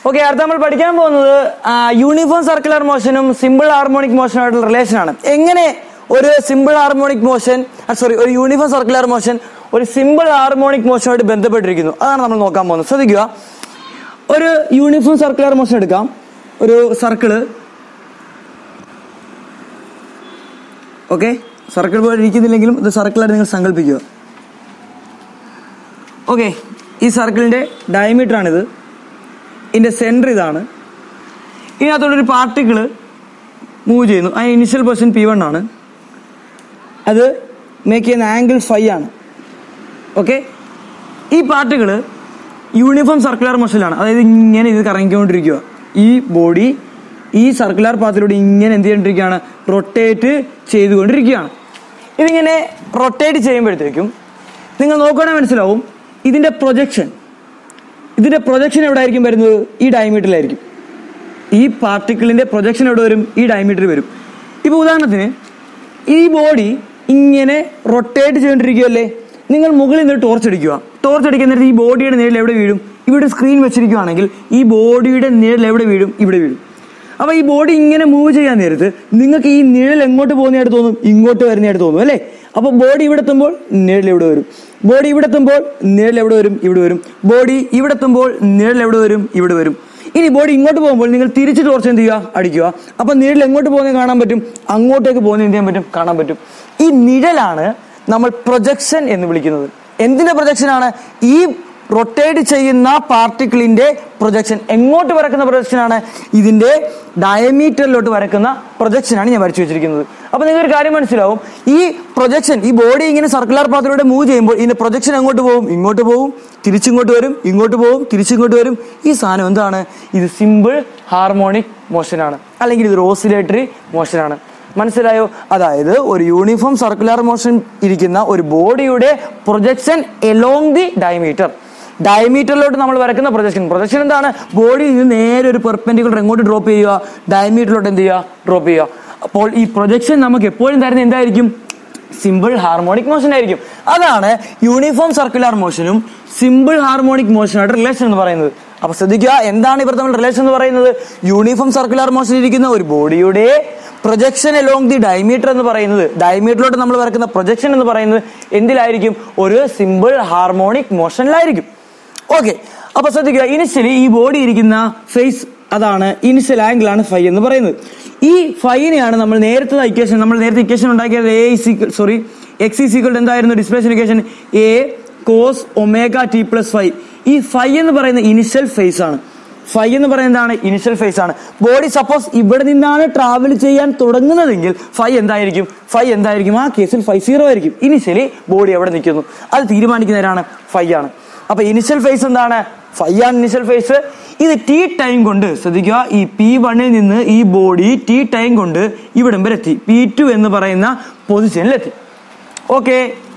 ഓക്കെ അടുത്ത നമ്മൾ പഠിക്കാൻ പോകുന്നത് യൂണിഫോം സർക്കുലർ മോഷനും സിമ്പിൾ ഹാർമോണിക് മോഷനുമായിട്ടുള്ള റിലേഷൻ ആണ് എങ്ങനെ ഒരു സിമ്പിൾ ഹാർമോണിക് മോഷൻ സോറി ഒരു യൂണിഫോം സർക്കുലർ മോഷൻ ഒരു സിമ്പിൾ ഹാർമോണിക് മോഷനുമായിട്ട് ബന്ധപ്പെട്ടിരിക്കുന്നു അതാണ് നമ്മൾ നോക്കാൻ പോകുന്നത് ശ്രദ്ധിക്കുക ഒരു യൂണിഫോം സർക്കുലർ മോഷൻ എടുക്കാം ഒരു സർക്കിള് ഓക്കെ സർക്കിൾ പോലെ ഇരിക്കുന്നില്ലെങ്കിലും ഇത് സർക്കിളായിട്ട് നിങ്ങൾ സങ്കല്പിക്കുക ഓക്കെ ഈ സർക്കിളിന്റെ ഡയമീറ്റർ ആണിത് ഇതിന്റെ സെന്റർ ഇതാണ് ഇതിനകത്തോടൊരു പാർട്ടിക്കിള് മൂവ് ചെയ്യുന്നു അതിന് ഇനിഷ്യൽ പൊസിഷൻ പി വൺ ആണ് അത് മേക്ക് ചെയ്യുന്ന ആംഗിൾ ഫൈവ് ആണ് ഓക്കെ ഈ പാർട്ടിക്കിള് യൂണിഫോം സർക്കുലർ മോഷനിലാണ് അതായത് ഇങ്ങനെ ഇത് കറങ്ങിക്കൊണ്ടിരിക്കുക ഈ ബോഡി ഈ സർക്കുലർ പാത്തിലൂടെ ഇങ്ങനെ എന്ത് ചെയ്തുകൊണ്ടിരിക്കുകയാണ് റൊട്ടേറ്റ് ചെയ്തുകൊണ്ടിരിക്കുകയാണ് ഇതിങ്ങനെ റൊട്ടേറ്റ് ചെയ്യുമ്പോഴത്തേക്കും നിങ്ങൾ നോക്കുകയാണെങ്കിൽ മനസ്സിലാവും ഇതിന്റെ പ്രൊജക്ഷൻ ഇതിന്റെ പ്രൊജക്ഷൻ എവിടെ ആയിരിക്കും വരുന്നത് ഈ ഡയമീറ്ററിലായിരിക്കും ഈ പാർട്ടിക്കിളിന്റെ പ്രൊജക്ഷൻ എവിടെ വരും ഈ ഡയമീറ്ററിൽ വരും ഇപ്പോൾ ഉദാഹരണത്തിന് ഈ ബോഡി ഇങ്ങനെ റൊട്ടേറ്റ് ചെയ്തുകൊണ്ടിരിക്കുകയല്ലേ നിങ്ങൾ മുകളിൽ നിന്ന് ടോർച്ച് അടിക്കുക ടോർച്ച് അടിക്കുന്ന നേരത്ത് ഈ ബോഡിയുടെ നിഴൽ എവിടെ വീഴും ഇവിടെ സ്ക്രീൻ വെച്ചിരിക്കുകയാണെങ്കിൽ ഈ ബോഡിയുടെ നിഴൽ എവിടെ വീഴും ഇവിടെ വീഴും അപ്പൊ ഈ ബോഡി ഇങ്ങനെ മൂവ് ചെയ്യാൻ നേരത്ത് നിങ്ങൾക്ക് ഈ നിഴൽ എങ്ങോട്ട് പോകുന്നതായിട്ട് തോന്നും ഇങ്ങോട്ട് വരുന്നതായിട്ട് തോന്നും അല്ലേ അപ്പൊ ബോഡി ഇവിടെ എത്തുമ്പോൾ നിഴൽ എവിടെ വരും ബോഡി ഇവിടെ എത്തുമ്പോൾ നിഴൽ എവിടെ വരും ഇവിടെ വരും ബോഡി ഇവിടെ എത്തുമ്പോൾ നിഴൽ എവിടെ വരും ഇവിടെ വരും ഇനി ബോഡി ഇങ്ങോട്ട് പോകുമ്പോൾ നിങ്ങൾ തിരിച്ച് ടോർച്ച് എന്ത് ചെയ്യുക അടിക്കുക അപ്പൊ നിഴൽ എങ്ങോട്ട് പോകുന്നത് കാണാൻ പറ്റും അങ്ങോട്ടേക്ക് പോകുന്നത് എന്ത് ചെയ്യാൻ പറ്റും കാണാൻ പറ്റും ഈ നിഴലാണ് നമ്മൾ പ്രൊജക്ഷൻ എന്ന് വിളിക്കുന്നത് എന്തിന്റെ പ്രൊജക്ഷൻ ആണ് ഈ റൊട്ടേറ്റ് ചെയ്യുന്ന പാർട്ടിക്കിളിന്റെ പ്രൊജക്ഷൻ എങ്ങോട്ട് വരക്കുന്ന പ്രൊജക്ഷൻ ആണ് ഇതിന്റെ ഡയമീറ്ററിലോട്ട് വരക്കുന്ന പ്രൊജക്ഷൻ ആണ് ഞാൻ വരച്ചു വെച്ചിരിക്കുന്നത് അപ്പൊ നിങ്ങൾക്ക് ഒരു കാര്യം മനസ്സിലാവും ഈ പ്രൊജക്ഷൻ ഈ ബോഡി ഇങ്ങനെ സർക്കുലർ പാത്തിലൂടെ മൂവ് ചെയ്യുമ്പോൾ ഇതിന്റെ പ്രൊജക്ഷൻ എങ്ങോട്ട് പോകും ഇങ്ങോട്ട് പോകും തിരിച്ചിങ്ങോട്ട് വരും ഇങ്ങോട്ട് പോകും തിരിച്ചിങ്ങോട്ട് വരും ഈ സാധനം എന്താണ് ഇത് സിമ്പിൾ ഹാർമോണിക് മോഷനാണ് അല്ലെങ്കിൽ ഇത് ഓസിലേറ്ററി മോഷനാണ് മനസ്സിലായോ അതായത് ഒരു യൂണിഫോം സർക്കുലർ മോഷൻ ഇരിക്കുന്ന ഒരു ബോഡിയുടെ പ്രൊജക്ഷൻ എലോങ് ദി ഡയമീറ്റർ ഡയമീറ്ററിലോട്ട് നമ്മൾ വരക്കുന്ന പ്രൊജക്ഷൻ പ്രൊജക്ഷൻ എന്താണ് ബോഡി ഇത് നേരെ ഒരു പെർപെൻഡിക്കുലർ എങ്ങോട്ട് ഡ്രോപ്പ് ചെയ്യുക ഡയമീറ്ററിലോട്ട് എന്ത് ചെയ്യുക ഡ്രോപ്പ് ചെയ്യുക അപ്പോൾ ഈ പ്രൊജക്ഷൻ നമുക്ക് എപ്പോഴും തരുന്ന എന്തായിരിക്കും സിമ്പിൾ ഹാർമോണിക് മോഷൻ ആയിരിക്കും അതാണ് യൂണിഫോം സർക്കുലർ മോഷനും സിമ്പിൾ ഹാർമോണിക് മോഷനായിട്ട് റിലേഷൻ എന്ന് പറയുന്നത് അപ്പൊ ശ്രദ്ധിക്കുക എന്താണ് ഇവർ തമ്മിൽ റിലേഷൻ എന്ന് പറയുന്നത് യൂണിഫോം സർക്കുലർ മോഷൻ ഇരിക്കുന്ന ഒരു ബോഡിയുടെ പ്രൊജക്ഷൻ അലോങ് ദി ഡയമീറ്റർ എന്ന് പറയുന്നത് ഡയമീറ്ററിലോട്ട് നമ്മൾ വരക്കുന്ന പ്രൊജക്ഷൻ എന്ന് പറയുന്നത് എന്തിലായിരിക്കും ഒരു സിമ്പിൾ ഹാർമോണിക് മോഷനിലായിരിക്കും ഓക്കെ അപ്പൊ ശ്രദ്ധിക്കുക ഇനിഷ്യലി ഈ ബോഡി ഇരിക്കുന്ന ഫേസ് അതാണ് ഇനിഷ്യൽ ആംഗിൾ ആണ് ഫൈ എന്ന് പറയുന്നത് ഈ ഫൈനെയാണ് നമ്മൾ നേരത്തെ ഇക്വേഷൻ നമ്മൾ നേരത്തെ ഇക്വേഷൻ ഉണ്ടാക്കിയത് A sorry X is equal എന്തായിരുന്നു displacement equation A cos omega T plus phi ഈ ഫൈ എന്ന് പറയുന്ന ഇനിഷ്യൽ ഫേസ് ആണ് ഫൈ എന്ന് പറയുന്നത് എന്താണ് ഇനിഷ്യൽ ഫേസ് ആണ് ബോഡി സപ്പോസ് ഇവിടെ നിന്നാണ് ട്രാവൽ ചെയ്യാൻ തുടങ്ങുന്നതെങ്കിൽ ഫൈ എന്തായിരിക്കും ഫൈ എന്തായിരിക്കും ആ കേസിൽ ഫൈവ് സീറോ ആയിരിക്കും ഇനിഷ്യലി ബോഡി എവിടെ നിൽക്കുന്നു അത് തീരുമാനിക്കുന്നവരാണ് ഫൈ ആണ് അപ്പൊ ഇനിഷ്യൽ ഫേസ് എന്താണ് ഫൈവ് ആണ് ഇനിഷ്യൽ ഫേസ് ഇത് ടി ടൈം കൊണ്ട് ശ്രദ്ധിക്കുക ഈ പി വണ്ണിൽ നിന്ന് ഈ ബോഡി ടി ടൈം കൊണ്ട് ഇവിടം വരെ എത്തി പി ടു എന്ന് പറയുന്ന പൊസിഷനിലെത്തി ഓക്കെ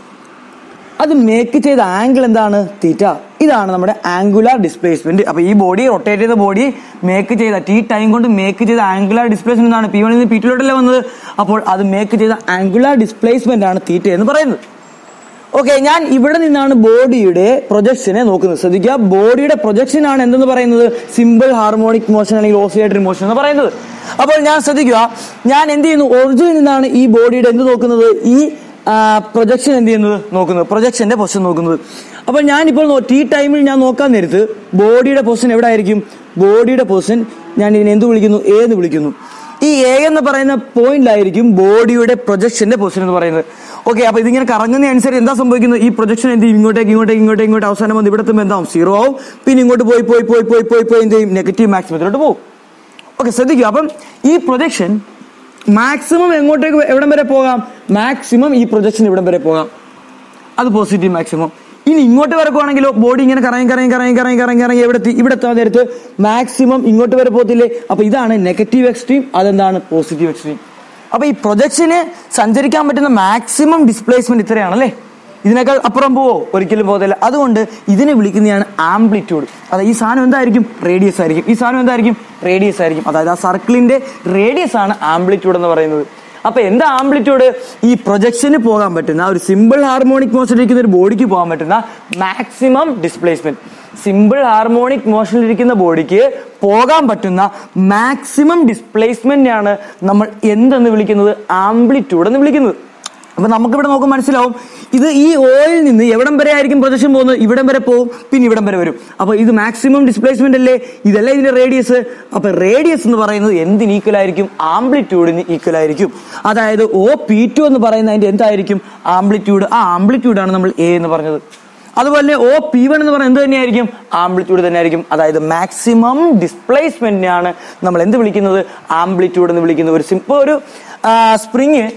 അത് മേക്ക് ചെയ്ത ആംഗിൾ എന്താണ് തീറ്റ ഇതാണ് നമ്മുടെ ആംഗുലാർ ഡിസ്പ്ലേസ്മെന്റ് അപ്പൊ ഈ ബോഡി റൊട്ടേറ്റ് ചെയ്ത ബോഡി മേക്ക് ചെയ്ത ടി ടൈം കൊണ്ട് മേക്ക് ചെയ്ത ആംഗുലാർ ഡിസ്പ്ലേസ്മെന്റ് എന്താണ് പി വണ്ണിൽ നിന്ന് പി ടുലോട്ടല്ലേ വന്നത് അപ്പോൾ അത് മേക്ക് ചെയ്ത ആംഗുലാർ ഡിസ്പ്ലേസ്മെന്റ് ആണ് തീറ്റ എന്ന് പറയുന്നത് ഓക്കെ ഞാൻ ഇവിടെ നിന്നാണ് ബോഡിയുടെ പ്രൊജക്ഷനെ നോക്കുന്നത് ശ്രദ്ധിക്കുക ബോഡിയുടെ പ്രൊജക്ഷൻ ആണ് എന്തെന്ന് പറയുന്നത് സിമ്പിൾ ഹാർമോണിക് മോഷൻ അല്ലെങ്കിൽ ഓസിലേറ്ററി മോഷൻ എന്ന് പറയുന്നത് അപ്പോൾ ഞാൻ ശ്രദ്ധിക്കുക ഞാൻ എന്ത് ചെയ്യുന്നു ഒറിജിനിൽ നിന്നാണ് ഈ ബോഡിയുടെ എന്ത് നോക്കുന്നത് ഈ പ്രൊജക്ഷൻ എന്ത് ചെയ്യുന്നത് നോക്കുന്നത് പ്രൊജക്ഷന്റെ പൊസിഷൻ നോക്കുന്നത് അപ്പോൾ ഞാനിപ്പോൾ ടി ടൈമിൽ ഞാൻ നോക്കാൻ നേരത്ത് ബോഡിയുടെ പൊസിഷൻ എവിടെ ആയിരിക്കും ബോഡിയുടെ പൊസിഷൻ ഞാൻ ഇതിനെ എന്ത് വിളിക്കുന്നു എ എന്ന് വിളിക്കുന്നു ഈ എ എന്ന് പറയുന്ന പോയിന്റിലായിരിക്കും ബോഡിയുടെ പ്രൊജക്ഷന്റെ പൊസിഷൻ എന്ന് പറയുന്നത് ഓക്കെ അപ്പൊ ഇതിങ്ങനെ കറങ്ങുന്ന അനുസരിച്ച് എന്താ സംഭവിക്കുന്നത് ഈ പ്രൊജക്ഷൻ എന്ത് ചെയ്യും ഇങ്ങോട്ടേക്ക് ഇങ്ങോട്ടേക്ക് ഇങ്ങോട്ടേക്ക് ഇങ്ങോട്ട് അവസാനം വന്ന് ഇവിടെ എത്തുമ്പോൾ എന്താവും സീറോ ആവും പിന്നെ ഇങ്ങോട്ട് പോയി പോയി പോയി പോയി പോയി പോയി എന്ത് ചെയ്യും നെഗറ്റീവ് മാക്സിമത്തിലോട്ട് പോകും ഓക്കെ ശ്രദ്ധിക്കുക അപ്പം ഈ പ്രൊജക്ഷൻ മാക്സിമം എങ്ങോട്ടേക്ക് എവിടം വരെ പോകാം മാക്സിമം ഈ പ്രൊജക്ഷൻ ഇവിടം വരെ പോകാം അത് പോസിറ്റീവ് മാക്സിമം ഇനി ഇങ്ങോട്ട് വരക്കുവാണെങ്കിലോ ബോഡി ഇങ്ങനെ കറങ്ങി കറങ്ങി കറങ്ങി കറങ്ങി കറങ്ങി കറങ്ങി എവിടെ എത്തി ഇവിടെ എത്താൻ നേരത്ത് മാക്സിമം ഇങ്ങോട്ട് വരെ പോകത്തില്ലേ അപ്പൊ ഇതാണ് നെഗറ്റീവ് എക്സ്ട്രീം അതെന്താണ് പോസിറ്റീവ് എക്സ്ട്രീം അപ്പൊ ഈ പ്രൊജക്ഷന് സഞ്ചരിക്കാൻ പറ്റുന്ന മാക്സിമം ഡിസ്പ്ലേസ്മെന്റ് ഇത്രയാണല്ലേ ഇതിനേക്കാൾ അപ്പുറം പോവോ ഒരിക്കലും പോകത്തില്ല അതുകൊണ്ട് ഇതിനെ വിളിക്കുന്നതാണ് ആംപ്ലിറ്റ്യൂഡ് അതായത് ഈ സാധനം എന്തായിരിക്കും റേഡിയസ് ആയിരിക്കും ഈ സാധനം എന്തായിരിക്കും റേഡിയസ് ആയിരിക്കും അതായത് ആ സർക്കിളിന്റെ റേഡിയസ് ആണ് ആംപ്ലിറ്റ്യൂഡ് എന്ന് പറയുന്നത് അപ്പൊ എന്താ ആംപ്ലിറ്റ്യൂഡ് ഈ പ്രൊജക്ഷന് പോകാൻ പറ്റുന്ന ഒരു സിമ്പിൾ ഹാർമോണിക് മോഷനിലിരിക്കുന്ന ഒരു ബോഡിക്ക് പോകാൻ പറ്റുന്ന മാക്സിമം ഡിസ്പ്ലേസ്മെന്റ് സിമ്പിൾ ഹാർമോണിക് മോഷനിലിരിക്കുന്ന ബോഡിക്ക് പോകാൻ പറ്റുന്ന മാക്സിമം ഡിസ്പ്ലേസ്മെന്റിനെയാണ് നമ്മൾ എന്തെന്ന് വിളിക്കുന്നത് ആംപ്ലിറ്റ്യൂഡ് എന്ന് വിളിക്കുന്നത് അപ്പൊ നമുക്കിവിടെ നോക്കുമ്പോൾ മനസ്സിലാവും ഇത് ഈ ഓയിൽ നിന്ന് എവിടം വരെ ആയിരിക്കും പ്രൊജക്ഷൻ പോകുന്നത് ഇവിടം വരെ പോകും പിന്നെ ഇവിടം വരെ വരും അപ്പൊ ഇത് മാക്സിമം ഡിസ്പ്ലേസ്മെന്റ് അല്ലേ ഇതല്ലേ ഇതിന്റെ റേഡിയസ് അപ്പൊ റേഡിയസ് എന്ന് പറയുന്നത് എന്തിന് ഈക്വൽ ആയിരിക്കും ആംപ്ലിറ്റ്യൂഡിന് ഈക്വൽ ആയിരിക്കും അതായത് ഒ പി ടു എന്ന് പറയുന്നത് അതിന്റെ എന്തായിരിക്കും ആംപ്ലിറ്റ്യൂഡ് ആ ആംപ്ലിറ്റ്യൂഡ് ആണ് നമ്മൾ എ എന്ന് പറഞ്ഞത് അതുപോലെ ഒ പി വൺ എന്ന് പറയുന്നത് എന്ത് തന്നെയായിരിക്കും ആംപ്ലിറ്റ്യൂഡ് തന്നെയായിരിക്കും അതായത് മാക്സിമം ഡിസ്പ്ലേസ്മെന്റിനെയാണ് നമ്മൾ എന്ത് വിളിക്കുന്നത് ആംപ്ലിറ്റ്യൂഡ് എന്ന് വിളിക്കുന്നത് ഒരു സിമ്പിൾ ഒരു സ്പ്രിങ്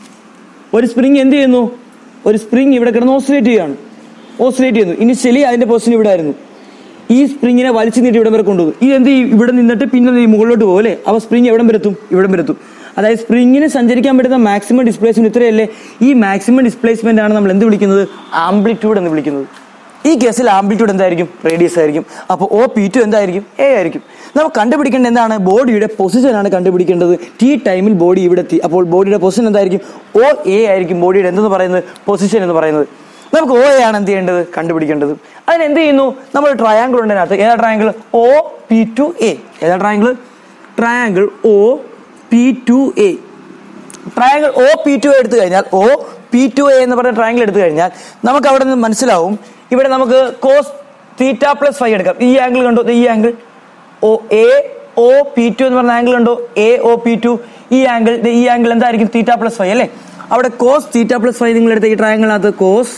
ഒരു സ്പ്രിങ് എന്ത് ചെയ്യുന്നു ഒരു സ്പ്രിങ് ഇവിടെ കിടന്ന് ഓസിലേറ്റ് ചെയ്യുകയാണ് ഓസിലേറ്റ് ചെയ്യുന്നു ഇനിഷ്യലി അതിന്റെ പൊസിഷൻ ഇവിടെ ആയിരുന്നു ഈ സ്പ്രിങ്ങിനെ വലിച്ചു നീട്ടി ഇവിടെ വരെ കൊണ്ടുപോകും ഇത് എന്ത് ചെയ്യും ഇവിടെ നിന്നിട്ട് പിന്നെ ഈ മുകളിലോട്ട് പോകും അല്ലേ അപ്പൊ സ്പ്രിങ് എവിടം വരെത്തും ഇവിടം വരെത്തും അതായത് സ്പ്രിങ്ങിന് സഞ്ചരിക്കാൻ പറ്റുന്ന മാക്സിമം ഡിസ്പ്ലേസ്മെന്റ് ഇത്രയല്ലേ ഈ മാക്സിമം ഡിസ്പ്ലേസ്മെന്റ് ആണ് നമ്മൾ എന്ത് വിളിക്കുന്നത് ആംപ്ലിറ്റ്യൂഡ് എന്ന് വിളിക്കുന്നത് ഈ കേസിൽ ആംപ്ലിറ്റ്യൂഡ് എന്തായിരിക്കും റേഡിയസ് ആയിരിക്കും അപ്പോൾ ഒ പി ടു എന്തായിരിക്കും എ ആയിരിക്കും നമുക്ക് കണ്ടുപിടിക്കേണ്ടത് എന്താണ് ബോഡിയുടെ പൊസിഷൻ ആണ് കണ്ടുപിടിക്കേണ്ടത് ടി ടൈമിൽ ബോഡി ഇവിടെ എത്തി അപ്പോൾ ബോഡിയുടെ പൊസിഷൻ എന്തായിരിക്കും ഒ എ ആയിരിക്കും ബോഡിയുടെ എന്തെന്ന് പറയുന്നത് പൊസിഷൻ എന്ന് പറയുന്നത് നമുക്ക് ഒ എ ആണ് എന്ത് ചെയ്യേണ്ടത് കണ്ടുപിടിക്കേണ്ടത് അതിന് എന്ത് ചെയ്യുന്നു നമ്മൾ ട്രയാങ്കിൾ ഉണ്ട് അതിനകത്ത് ഏതാ triangle O P two A ഏതാ triangle triangle O P two A triangle O P two എടുത്തു കഴിഞ്ഞാൽ ഒ പി ടു എ എന്ന് പറഞ്ഞ ട്രയാങ്കിൾ എടുത്തു കഴിഞ്ഞാൽ നമുക്ക് അവിടെ നിന്ന് മനസ്സിലാവും ഇവിടെ നമുക്ക് കോസ് തീറ്റ പ്ലസ് ഫൈവ് എടുക്കാം ഈ ആംഗിൾ കണ്ടോ ദേ ഈ angle O A O P two എന്ന് പറഞ്ഞ ആംഗിൾ കണ്ടോ എ ഒ പി ടു ഈ ആംഗിൾ ഈ ആംഗിൾ എന്തായിരിക്കും തീറ്റ പ്ലസ് ഫൈവ് അല്ലേ അവിടെ കോസ് തീറ്റ പ്ലസ് ഫൈവ് നിങ്ങൾ എടുത്ത ഈ ട്രയാങ്കിളിനകത്ത് കോസ്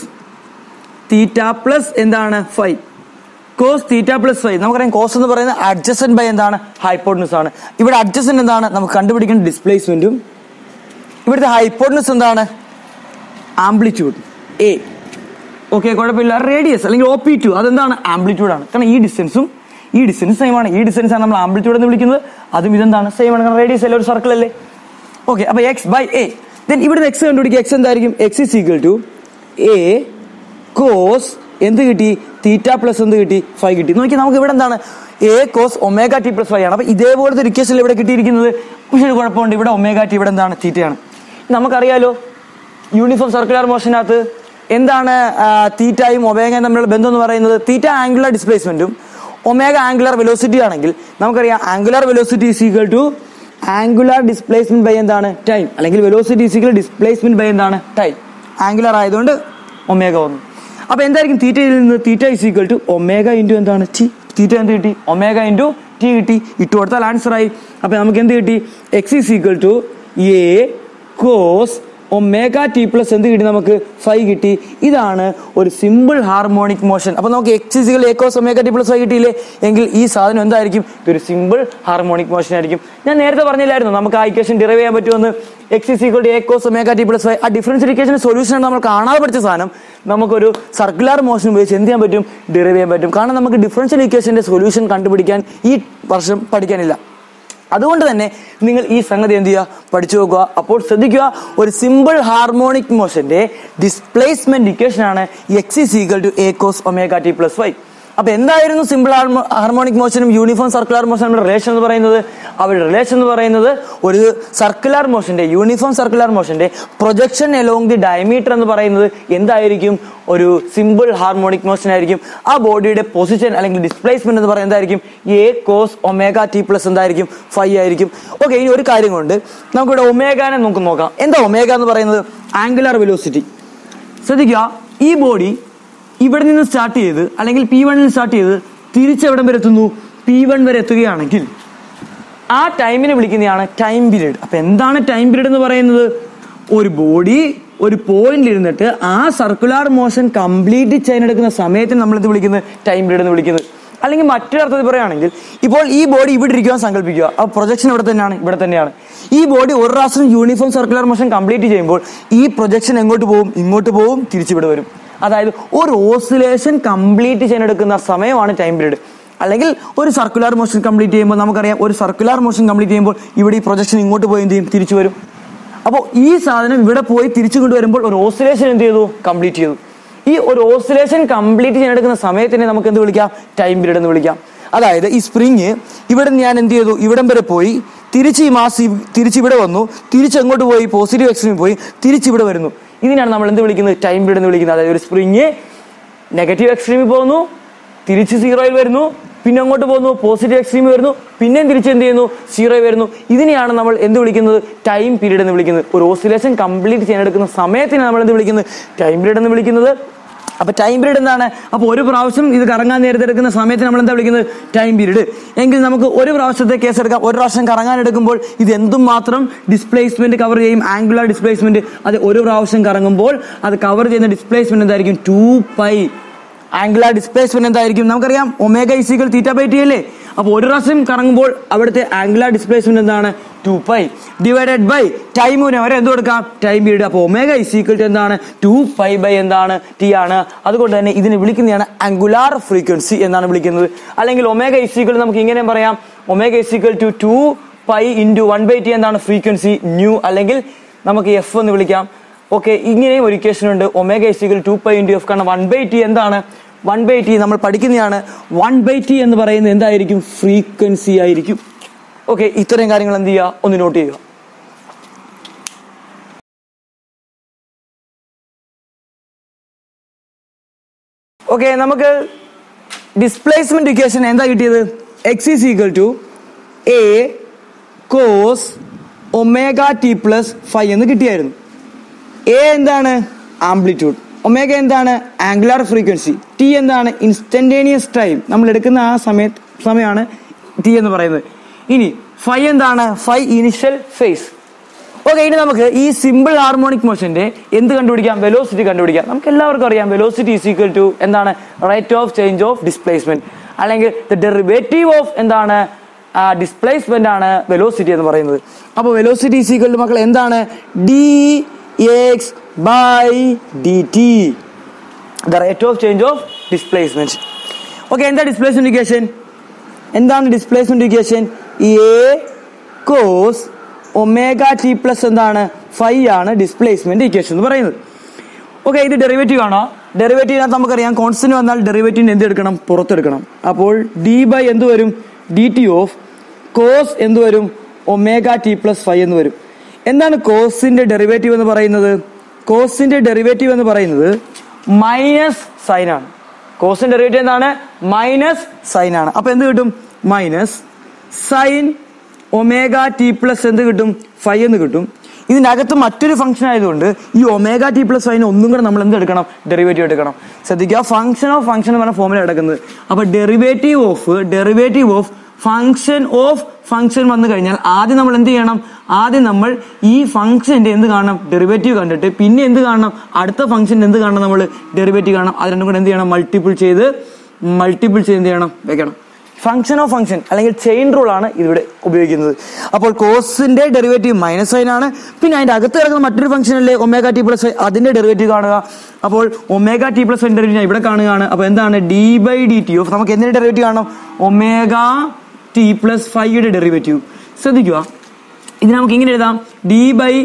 തീറ്റ പ്ലസ് എന്താണ് phi cos theta plus phi നമുക്കറിയാം കോസ് എന്ന് പറയുന്നത് അഡ്ജസ്റ്റൻ ബൈ എന്താണ് ഹൈപ്പോട്ടനസ് ആണ് ഇവിടെ അഡ്ജസ്റ്റൻ എന്താണ് നമുക്ക് കണ്ടുപിടിക്കേണ്ട ഡിസ്പ്ലേസ്മെന്റും ഇവിടുത്തെ ഹൈപ്പോട്ടനസ് എന്താണ് ആംപ്ലിറ്റ്യൂഡ് എ ഓക്കെ കുഴപ്പമില്ല റേഡിയസ് അല്ലെങ്കിൽ ഒ പി ടു അതെന്താണ് ആംപ്ലിറ്റ്യൂഡ് ആണ് കാരണം ഈ ഡിസ്റ്റൻസും ഈ ഡിസ്റ്റൻസ് സെയിം ആണ് ഈ ഡിസ്റ്റൻസ് ആണ് നമ്മൾ ആംപ്ലിറ്റ്യൂഡ് എന്ന് വിളിക്കുന്നത് അതും ഇതെന്താണ് സെയിം ആണ് കാരണം റേഡിയസ് അല്ലേ ഒരു സർക്കിൾ അല്ലേ ഓക്കെ അപ്പൊ എക്സ് ബൈ എ ദെൻ ഇവിടുന്ന് എക്സ് കണ്ടുപിടിക്കുക എക്സ് എന്തായിരിക്കും X is equal to A cos എന്ത് കിട്ടി തീറ്റ പ്ലസ് എന്ത് കിട്ടി ഫൈവ് കിട്ടി നോക്കി നമുക്ക് ഇവിടെ എന്താണ് A cos omega T plus five ആണ് അപ്പൊ ഇതേപോലത്തെ ഒരു ഇക്വേഷൻ ഇവിടെ കിട്ടിയിരിക്കുന്നത് പക്ഷേ ഒരു കുഴപ്പമുണ്ട് ഇവിടെ ഒമേഗ ടി ഇവിടെ എന്താണ് തീറ്റയാണ് നമുക്കറിയാലോ യൂണിഫോം സർക്കുലർ മോഷനകത്ത് എന്താണ് ആ, തീറ്റയും ഒമേഗയും തമ്മിലുള്ള ബന്ധം എന്ന് പറയുന്നത് തീറ്റ ആംഗുലർ ഡിസ്പ്ലേസ്മെന്റും ഒമേഗ ആംഗുലർ വെലോസിറ്റി ആണെങ്കിൽ നമുക്കറിയാം angular velocity is equal to angular displacement by എന്താണ് ടൈം അല്ലെങ്കിൽ velocity is equal displacement by എന്താണ് ടൈം ആംഗുലർ ആയതുകൊണ്ട് ഒമേഗ വന്നു അപ്പൊ എന്തായിരിക്കും തീറ്റയിൽ നിന്ന് theta is equal to omega into എന്താണ് ടി തീറ്റ എന്ത് കിട്ടി ഒമേഗ ഇൻറ്റു ടി കിട്ടി ഇട്ട് കൊടുത്താൽ ആൻസർ ആയി അപ്പൊ നമുക്ക് എന്ത് കിട്ടി X is equal to A cos omega T plus എന്ത് കിട്ടി നമുക്ക് ഫൈവ് കിട്ടി ഇതാണ് ഒരു സിമ്പിൾ ഹാർമോണിക് മോഷൻ അപ്പൊ നമുക്ക് X is equal A cos omega T plus phi കിട്ടിയില്ലേ എങ്കിൽ ഈ സാധനം എന്തായിരിക്കും ഇതൊരു സിമ്പിൾ ഹാർമോണിക് മോഷൻ ആയിരിക്കും ഞാൻ നേരത്തെ പറഞ്ഞില്ലായിരുന്നു നമുക്ക് ആ ഇക്വേഷൻ ഡിറൈവ് ചെയ്യാൻ പറ്റുമെന്ന് X is equal to A cos omega T plus phi ആ ഡിഫറൻഷ്യൽ സൊല്യൂഷൻ നമ്മൾ കാണാതെ പഠിച്ച സാധനം നമുക്കൊരു സർക്കുലർ മോഷൻ ഉപയോഗിച്ച് എന്ത് ചെയ്യാൻ പറ്റും ഡിറൈവ് ചെയ്യാൻ പറ്റും കാരണം നമുക്ക് ഡിഫറൻഷ്യൽ ഇക്വേഷന്റെ സൊല്യൂഷൻ കണ്ടുപിടിക്കാൻ ഈ വർഷം പഠിക്കാനില്ല അതുകൊണ്ട് തന്നെ നിങ്ങൾ ഈ സംഗതി എന്ത് ചെയ്യുക പഠിച്ചു നോക്കുക അപ്പോൾ ശ്രദ്ധിക്കുക ഒരു സിമ്പിൾ ഹാർമോണിക് മോഷന്റെ ഡിസ്പ്ലേസ്മെന്റ് ഇക്വേഷൻ ആണ് X is equal to A cos omega T plus phi അപ്പൊ എന്തായിരുന്നു സിമ്പിൾ ഹാർമോണിക് മോഷനും യൂണിഫോം സർക്കുലർ മോഷനും റിലേഷൻ എന്ന് പറയുന്നത് അവരുടെ റിലേഷൻ എന്ന് പറയുന്നത് ഒരു സർക്കുലർ മോഷന്റെ യൂണിഫോം സർക്കുലർ മോഷന്റെ പ്രൊജക്ഷൻ എലോങ് ദി ഡയമീറ്റർ എന്ന് പറയുന്നത് എന്തായിരിക്കും ഒരു സിമ്പിൾ ഹാർമോണിക് മോഷൻ ആയിരിക്കും ആ ബോഡിയുടെ പൊസിഷൻ അല്ലെങ്കിൽ ഡിസ്പ്ലേസ്മെന്റ് എന്ന് പറയുന്നത് എന്തായിരിക്കും A cos omega T plus എന്തായിരിക്കും ഫൈവ് ആയിരിക്കും ഓക്കെ ഇനി ഒരു കാര്യം കൊണ്ട് നമുക്കിവിടെ ഒമേഗാനെ നമുക്ക് നോക്കാം എന്താ ഒമേഗ എന്ന് പറയുന്നത് ആംഗുലർ വെലോസിറ്റി ശ്രദ്ധിക്കുക ഈ ബോഡി ഇവിടെ നിന്ന് സ്റ്റാർട്ട് ചെയ്ത് അല്ലെങ്കിൽ പി വണ്ണിൽ സ്റ്റാർട്ട് ചെയ്ത് തിരിച്ചെവിടം വരെ എത്തുന്നു പി വൺ വരെ എത്തുകയാണെങ്കിൽ ആ ടൈമിനെ വിളിക്കുന്നതാണ് ടൈം പീരീഡ് അപ്പൊ എന്താണ് ടൈം പീരീഡ് എന്ന് പറയുന്നത് ഒരു ബോഡി ഒരു പോയിന്റിൽ ഇരുന്നിട്ട് ആ സർക്കുലർ മോഷൻ കംപ്ലീറ്റ് ചെയ്യാനെടുക്കുന്ന സമയത്തിന് നമ്മൾ എന്ത് വിളിക്കുന്നത് ടൈം പീരീഡ് എന്ന് വിളിക്കുന്നത് അല്ലെങ്കിൽ മറ്റൊരു അർത്ഥത്തിൽ പറയുകയാണെങ്കിൽ ഇപ്പോൾ ഈ ബോഡി ഇവിടെ ഇരിക്കുവാൻ സങ്കല്പിക്കുക ആ പ്രൊജക്ഷൻ ഇവിടെ തന്നെയാണ് ഇവിടെ തന്നെയാണ് ഈ ബോഡി ഒരു പ്രാവശ്യം യൂണിഫോം സർക്കുലർ മോഷൻ കംപ്ലീറ്റ് ചെയ്യുമ്പോൾ ഈ പ്രൊജക്ഷൻ എങ്ങോട്ട് പോകും ഇങ്ങോട്ട് പോകും തിരിച്ചിവിടെ വരും അതായത് ഒരു ഓസിലേഷൻ കംപ്ലീറ്റ് ചെയ്യാനെടുക്കുന്ന സമയമാണ് ടൈം പീരീഡ് അല്ലെങ്കിൽ ഒരു സർക്കുലർ മോഷൻ കംപ്ലീറ്റ് ചെയ്യുമ്പോൾ നമുക്കറിയാം ഒരു സർക്കുലർ മോഷൻ കംപ്ലീറ്റ് ചെയ്യുമ്പോൾ ഇവിടെ ഈ പ്രൊജക്ഷൻ ഇങ്ങോട്ട് പോയി എന്ത് ചെയ്യും തിരിച്ചു വരും അപ്പോൾ ഈ സാധനം ഇവിടെ പോയി തിരിച്ചു കൊണ്ടുവരുമ്പോൾ ഒരു ഓസിലേഷൻ എന്ത് ചെയ്തു കംപ്ലീറ്റ് ചെയ്തു ഈ ഒരു ഓസിലേഷൻ കംപ്ലീറ്റ് ചെയ്യാനെടുക്കുന്ന സമയത്തിനെ നമുക്ക് എന്ത് വിളിക്കാം ടൈം പീരീഡ് എന്ന് വിളിക്കാം അതായത് ഈ സ്പ്രിങ് ഇവിടെ നിന്ന് ഞാൻ എന്ത് ചെയ്തു ഇവിടം വരെ പോയി തിരിച്ച് ഈ മാസ് തിരിച്ച് ഇവിടെ വന്നു തിരിച്ച് എങ്ങോട്ട് പോയി പോസിറ്റീവ് എക്സ്ട്രീമിൽ പോയി തിരിച്ച് ഇവിടെ വരുന്നു ഇതിനാണ് നമ്മൾ എന്ത് വിളിക്കുന്നത് ടൈം പീരീഡ് എന്ന് വിളിക്കുന്നത് അതായത് ഒരു സ്പ്രിങ് നെഗറ്റീവ് എക്സ്ട്രീമിൽ പോകുന്നു തിരിച്ച് സീറോയിൽ വരുന്നു പിന്നെ അങ്ങോട്ട് പോകുന്നു പോസിറ്റീവ് എക്സ്ട്രീമിൽ വരുന്നു പിന്നെയും തിരിച്ച് എന്ത് ചെയ്യുന്നു സീറോയിൽ വരുന്നു ഇതിനെയാണ് നമ്മൾ എന്ത് വിളിക്കുന്നത് ടൈം പീരീഡ് എന്ന് വിളിക്കുന്നത് ഒരു ഓസിലേഷൻ കംപ്ലീറ്റ് ചെയ്യാൻ എടുക്കുന്ന സമയത്തിനാണ് നമ്മൾ എന്ത് വിളിക്കുന്നത് ടൈം പീരീഡ് എന്ന് വിളിക്കുന്നത് അപ്പൊ ടൈം പീരീഡ് എന്താണ് അപ്പൊ ഒരു പ്രാവശ്യം ഇത് കറങ്ങാൻ നേരത്തെ എടുക്കുന്ന സമയത്ത് നമ്മൾ എന്താ വിളിക്കുന്നത് ടൈം പീരീഡ് എങ്കിൽ നമുക്ക് ഒരു പ്രാവശ്യത്തെ കേസ് എടുക്കാം ഒരു പ്രാവശ്യം കറങ്ങാൻ എടുക്കുമ്പോൾ ഇത് എന്തും മാത്രം ഡിസ്പ്ലേസ്മെന്റ് കവർ ചെയ്യും ആംഗുലർ ഡിസ്പ്ലേസ്മെന്റ് അത് ഒരു പ്രാവശ്യം കറങ്ങുമ്പോൾ അത് കവർ ചെയ്യുന്ന ഡിസ്പ്ലേസ്മെന്റ് എന്തായിരിക്കും ടു പൈ ആംഗുലർ ഡിസ്പ്ലേസ്മെന്റ് എന്തായിരിക്കും നമുക്കറിയാം omega is equal theta by T അല്ലേ അപ്പോൾ ഒരു പ്രാവശ്യം കറങ്ങുമ്പോൾ അവിടുത്തെ ആംഗുലർ ഡിസ്പ്ലേസ്മെന്റ് എന്താണ് ടു പൈ ഡിവൈഡഡ് ബൈ ടൈമിന് വരെ എന്ത് കൊടുക്കാം ടൈം പീരീഡ് അപ്പോൾ ഒമേഗ ഇസിക്കൽ ടു എന്താണ് ടു പൈ ബൈ എന്താണ് ടി ആണ് അതുകൊണ്ട് തന്നെ ഇതിനെ വിളിക്കുന്നതാണ് ആംഗുലാർ ഫ്രീക്വൻസി എന്നാണ് വിളിക്കുന്നത് അല്ലെങ്കിൽ ഒമേഗ ഇസിക്കൽ നമുക്ക് ഇങ്ങനെ പറയാം omega is equal to two pi into one by T എന്താണ് ഫ്രീക്വൻസി ന്യൂ അല്ലെങ്കിൽ നമുക്ക് എഫ് എന്ന് വിളിക്കാം ഓക്കെ ഇങ്ങനെയും ഒരു ഇക്വേഷൻ ഉണ്ട് omega is equal two pi into F കാരണം വൺ ബൈ ടി എന്താണ് വൺ ബൈ ടി നമ്മൾ പഠിക്കുന്നതാണ് വൺ ബൈ ടി എന്ന് പറയുന്നത് എന്തായിരിക്കും ഫ്രീക്വൻസി ആയിരിക്കും ഓക്കെ ഇത്രയും കാര്യങ്ങൾ എന്ത് ചെയ്യുക ഒന്ന് നോട്ട് ചെയ്യുക ഓക്കെ നമുക്ക് ഡിസ്പ്ലേസ്മെന്റ് ഇക്വേഷൻ എന്താ കിട്ടിയത് X is equal to A cos omega T plus phi എന്ന് കിട്ടിയായിരുന്നു എ എന്താണ് ആംപ്ലിറ്റ്യൂഡ് ഒമേഗ എന്താണ് ആംഗുലാർ ഫ്രീക്വൻസി ടി എന്താണ് ഇൻസ്റ്റന്റേനിയസ് ടൈം നമ്മൾ എടുക്കുന്ന ആ സമയത്ത് സമയമാണ് ടി എന്ന് പറയുന്നത് ഇനി ഫൈ എന്താണ് ഫൈ ഇനിഷ്യൽ ഫേസ് ഓക്കെ ഇനി നമുക്ക് ഈ സിമ്പിൾ ഹാർമോണിക് മോഷന്റെ എന്ത് കണ്ടുപിടിക്കാം വെലോസിറ്റി കണ്ടുപിടിക്കാം നമുക്ക് എല്ലാവർക്കും അറിയാം വെലോസിറ്റി ഈസ് ഈക്വൽ ടു എന്താണ് rate of change of displacement അല്ലെങ്കിൽ ദ ഡെറിവേറ്റീവ് ഓഫ് എന്താണ് ഡിസ്പ്ലേസ്മെന്റ് ആണ് വെലോസിറ്റി എന്ന് പറയുന്നത് അപ്പോൾ വെലോസിറ്റി ഈസ് ഈക്വൽ ടു മക്കൾ എന്താണ് D X by D T the rate of change of displacement okay എന്താ ഡിസ്പ്ലേസ്മെന്റ് ഇക്വേഷൻ എന്താണ് displacement equation A cos omega T plus എന്താണ് ഫൈവ് ആണ് ഡിസ്പ്ലേസ്മെന്റ് ഇക്വേഷൻ എന്ന് പറയുന്നത് ഓക്കെ ഇത് ഡെറിവേറ്റീവ് ആണോ ഡെറിവേറ്റീവിനകത്ത് നമുക്കറിയാം കോൺസ്റ്റന്റ് വന്നാൽ ഡെറിവേറ്റീവിന് എന്ത് എടുക്കണം പുറത്തെടുക്കണം അപ്പോൾ ഡി ബൈ എന്ത് വരും ഡി ടി ഓഫ് കോസ് എന്ത് വരും ഒമേഗ ടി പ്ലസ് ഫൈവ് എന്ന് വരും എന്താണ് കോസിന്റെ ഡെറിവേറ്റീവ് എന്ന് പറയുന്നത് കോസിന്റെ ഡെറിവേറ്റീവ് എന്ന് പറയുന്നത് മൈനസ് സൈൻ ആണ് കോസിന്റെ ഡെറിവേറ്റീവ് എന്താണ് മൈനസ് സൈൻ ആണ് അപ്പൊ എന്ത് കിട്ടും minus sine omega T plus എന്ത് കിട്ടും ഫൈവ് എന്ന് കിട്ടും ഇതിന്റെ അകത്ത് മറ്റൊരു ഫംഗ്ഷൻ ആയതുകൊണ്ട് ഈ ഒമേഗ ടി പ്ലസ് ഫൈന് ഒന്നും കൂടെ നമ്മൾ എന്ത് എടുക്കണം ഡെറിവേറ്റീവ് എടുക്കണം ശ്രദ്ധിക്കുക ഫംഗ്ഷൻ ഓഫ് ഫംഗ്ഷൻ എന്ന് പറഞ്ഞ ഫോമിൽ എടുക്കുന്നത് അപ്പൊ derivative of derivative of function of function വന്നു കഴിഞ്ഞാൽ ആദ്യം നമ്മൾ എന്ത് ചെയ്യണം ആദ്യം നമ്മൾ ഈ ഫംഗ്ഷന്റെ എന്ത് കാണണം ഡെറിവേറ്റീവ് കണ്ടിട്ട് പിന്നെ എന്ത് കാണണം അടുത്ത ഫംഗ്ഷന്റെ എന്ത് കാണണം നമ്മൾ ഡെറിവേറ്റീവ് കാണണം അത് രണ്ടും കൂടെ എന്ത് ചെയ്യണം മൾട്ടിപ്പിൾ ചെയ്ത് മൾട്ടിപ്പിൾ ചെയ്ത് എന്ത് ചെയ്യണം വെക്കണം ഫംഗ്ഷൻ ഓഫ് ഫംഗ്ഷൻ അല്ലെങ്കിൽ ചെയിൻ റൂൾ ആണ് ഇവിടെ ഉപയോഗിക്കുന്നത് അപ്പോൾ കോസിന്റെ ഡെറിവേറ്റീവ് മൈനസ് സൈൻ ആണ് പിന്നെ അതിന്റെ അകത്ത് കിടക്കുന്ന മറ്റൊരു ഫംഗ്ഷൻ അല്ലേ ഒമേഗ ടി പ്ലസ് അതിന്റെ ഡെറിവേറ്റീവ് കാണുക അപ്പോൾ ഒമേഗ ടി പ്ലസ് ഡെറിവേറ്റീവ് ഞാൻ ഇവിടെ കാണുകയാണ് അപ്പോൾ എന്താണ് D by D T of നമുക്ക് എന്തിന്റെ ഡെറിവേറ്റീവ് കാണണം ഒമേഗ ടി പ്ലസ് ഫൈവയുടെ ഡെറിവേറ്റീവ് ശ്രദ്ധിക്കുക ഇത് നമുക്ക് ഇങ്ങനെ എഴുതാം D by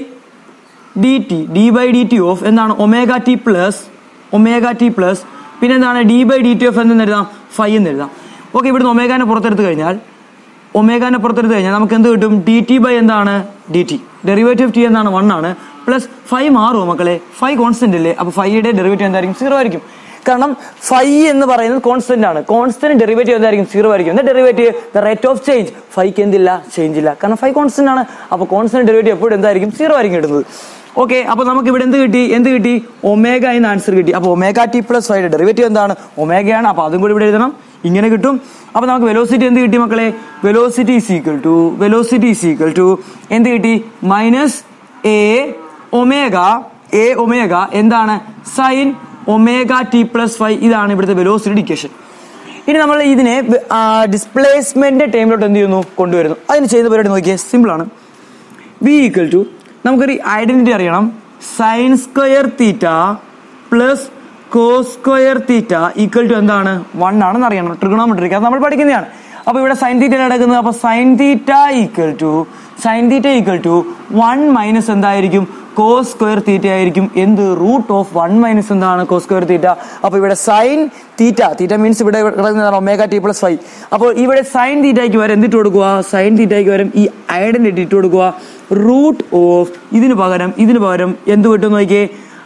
D T D by D T of എന്താണ് omega T plus omega T plus പിന്നെ എന്താണ് D by D T of എന്ന് എഴുതാം ഫൈവ് എന്ന് എഴുതാം ഓക്കെ ഇവിടുന്ന് ഒമേഗാനെ പുറത്തെടുത്ത് കഴിഞ്ഞാൽ ഒമേഗാനെ പുറത്തെടുത്ത് കഴിഞ്ഞാൽ നമുക്ക് എന്ത് കിട്ടും ഡി ടി ബൈ എന്താണ് ഡി ടി ഡെറിവേറ്റീവ് ടി എന്താണ് വൺ ആണ് പ്ലസ് ഫൈവ് മാറുമോ മക്കളെ ഫൈവ് കോൺസ്റ്റന്റ് അല്ലേ അപ്പോൾ ഫൈയുടെ ഡെറിവേറ്റീവ് എന്തായിരിക്കും സീറോ ആയിരിക്കും കാരണം ഫൈവ് എന്ന് പറയുന്നത് കോൺസ്റ്റന്റ് ആണ് കോൺസ്റ്റന്റ് ഡെറിവേറ്റീവ് എന്തായിരിക്കും സീറോ ആയിരിക്കും എന്താ derivative the rate of change ഫൈക്ക് എന്തില്ല ചേഞ്ച് ഇല്ല കാരണം ഫൈവ് കോൺസ്റ്റന്റ് ആണ് അപ്പോൾ കോൺസ്റ്റന്റ് ഡെറിവേറ്റീവ് എപ്പോഴും എന്തായിരിക്കും സീറോ ആയിരിക്കും കിട്ടുന്നത് ഓക്കെ അപ്പൊ നമുക്ക് ഇവിടെ എന്ത് കിട്ടി എന്ത് കിട്ടി ഒമേഗ എന്ന് ആൻസർ കിട്ടി അപ്പോൾ omega T plus five derivative എന്താണ് ഒമേഗയാണ് അപ്പോൾ അതും കൂടി ഇവിടെ എഴുതണം ഇങ്ങനെ കിട്ടും അപ്പൊ നമുക്ക് വെലോസിറ്റി എന്ത് കിട്ടി മക്കളെ velocity is equal to velocity is equal to എന്ത് കിട്ടി minus A omega A omega എന്താണ് sine omega T plus phi ഇതാണ് ഇവിടുത്തെ വെലോസിറ്റി ഡിക്കേഷൻ ഇനി നമ്മൾ ഇതിനെ ഡിസ്പ്ലേസ്മെന്റ് ടൈമിലോട്ട് എന്ത് ചെയ്യുന്നു കൊണ്ടുവരുന്നു അതിന് ചെയ്യുന്ന പരിപാടി നോക്കിയേ സിമ്പിൾ ആണ് വി ഈക്വൽ ടു നമുക്കൊരു ഐഡന്റിറ്റി അറിയണം sine square theta plus cos square theta equal to എന്താണ് വൺ ആണെന്ന് അറിയണം ട്രിഗണോമെട്രിക് അത് നമ്മൾ പഠിക്കുന്നതാണ് അപ്പൊ ഇവിടെ സൈൻ തീറ്റ നടക്കുന്നത് അപ്പൊ sine theta equal to sine theta equal to one minus എന്തായിരിക്കും കോസ് സ്ക്വയർ തീറ്റ ആയിരിക്കും എന്ത് റൂട്ട് ഓഫ് വൺ മൈനസ് എന്താണ് കോസ് സ്ക്വയർ തീറ്റ അപ്പോൾ ഇവിടെ സൈൻ തീറ്റ തീറ്റ മീൻസ് ഇവിടെ കിടക്കുന്നതാണ് ഒമേഗ ടി പ്ലസ് ഫൈവ് അപ്പോൾ ഇവിടെ സൈൻ തീറ്റയ്ക്ക് വരെ എന്തിട്ട് കൊടുക്കുക സൈൻ തീറ്റയ്ക്ക് വരും ഈ ഐഡന്റിറ്റി ഇട്ട് കൊടുക്കുക റൂട്ട് ഓഫ് ഇതിന് പകരം ഇതിന് പകരം എന്ത് കിട്ടും നോക്കിയേ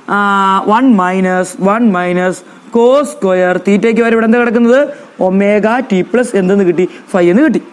one minus one minus cos square തീറ്റയ്ക്ക് വരെ ഇവിടെ എന്താ കിടക്കുന്നത് ഒമേഗ ടി പ്ലസ് എന്തെന്ന് കിട്ടി ഫൈവ് എന്ന് കിട്ടി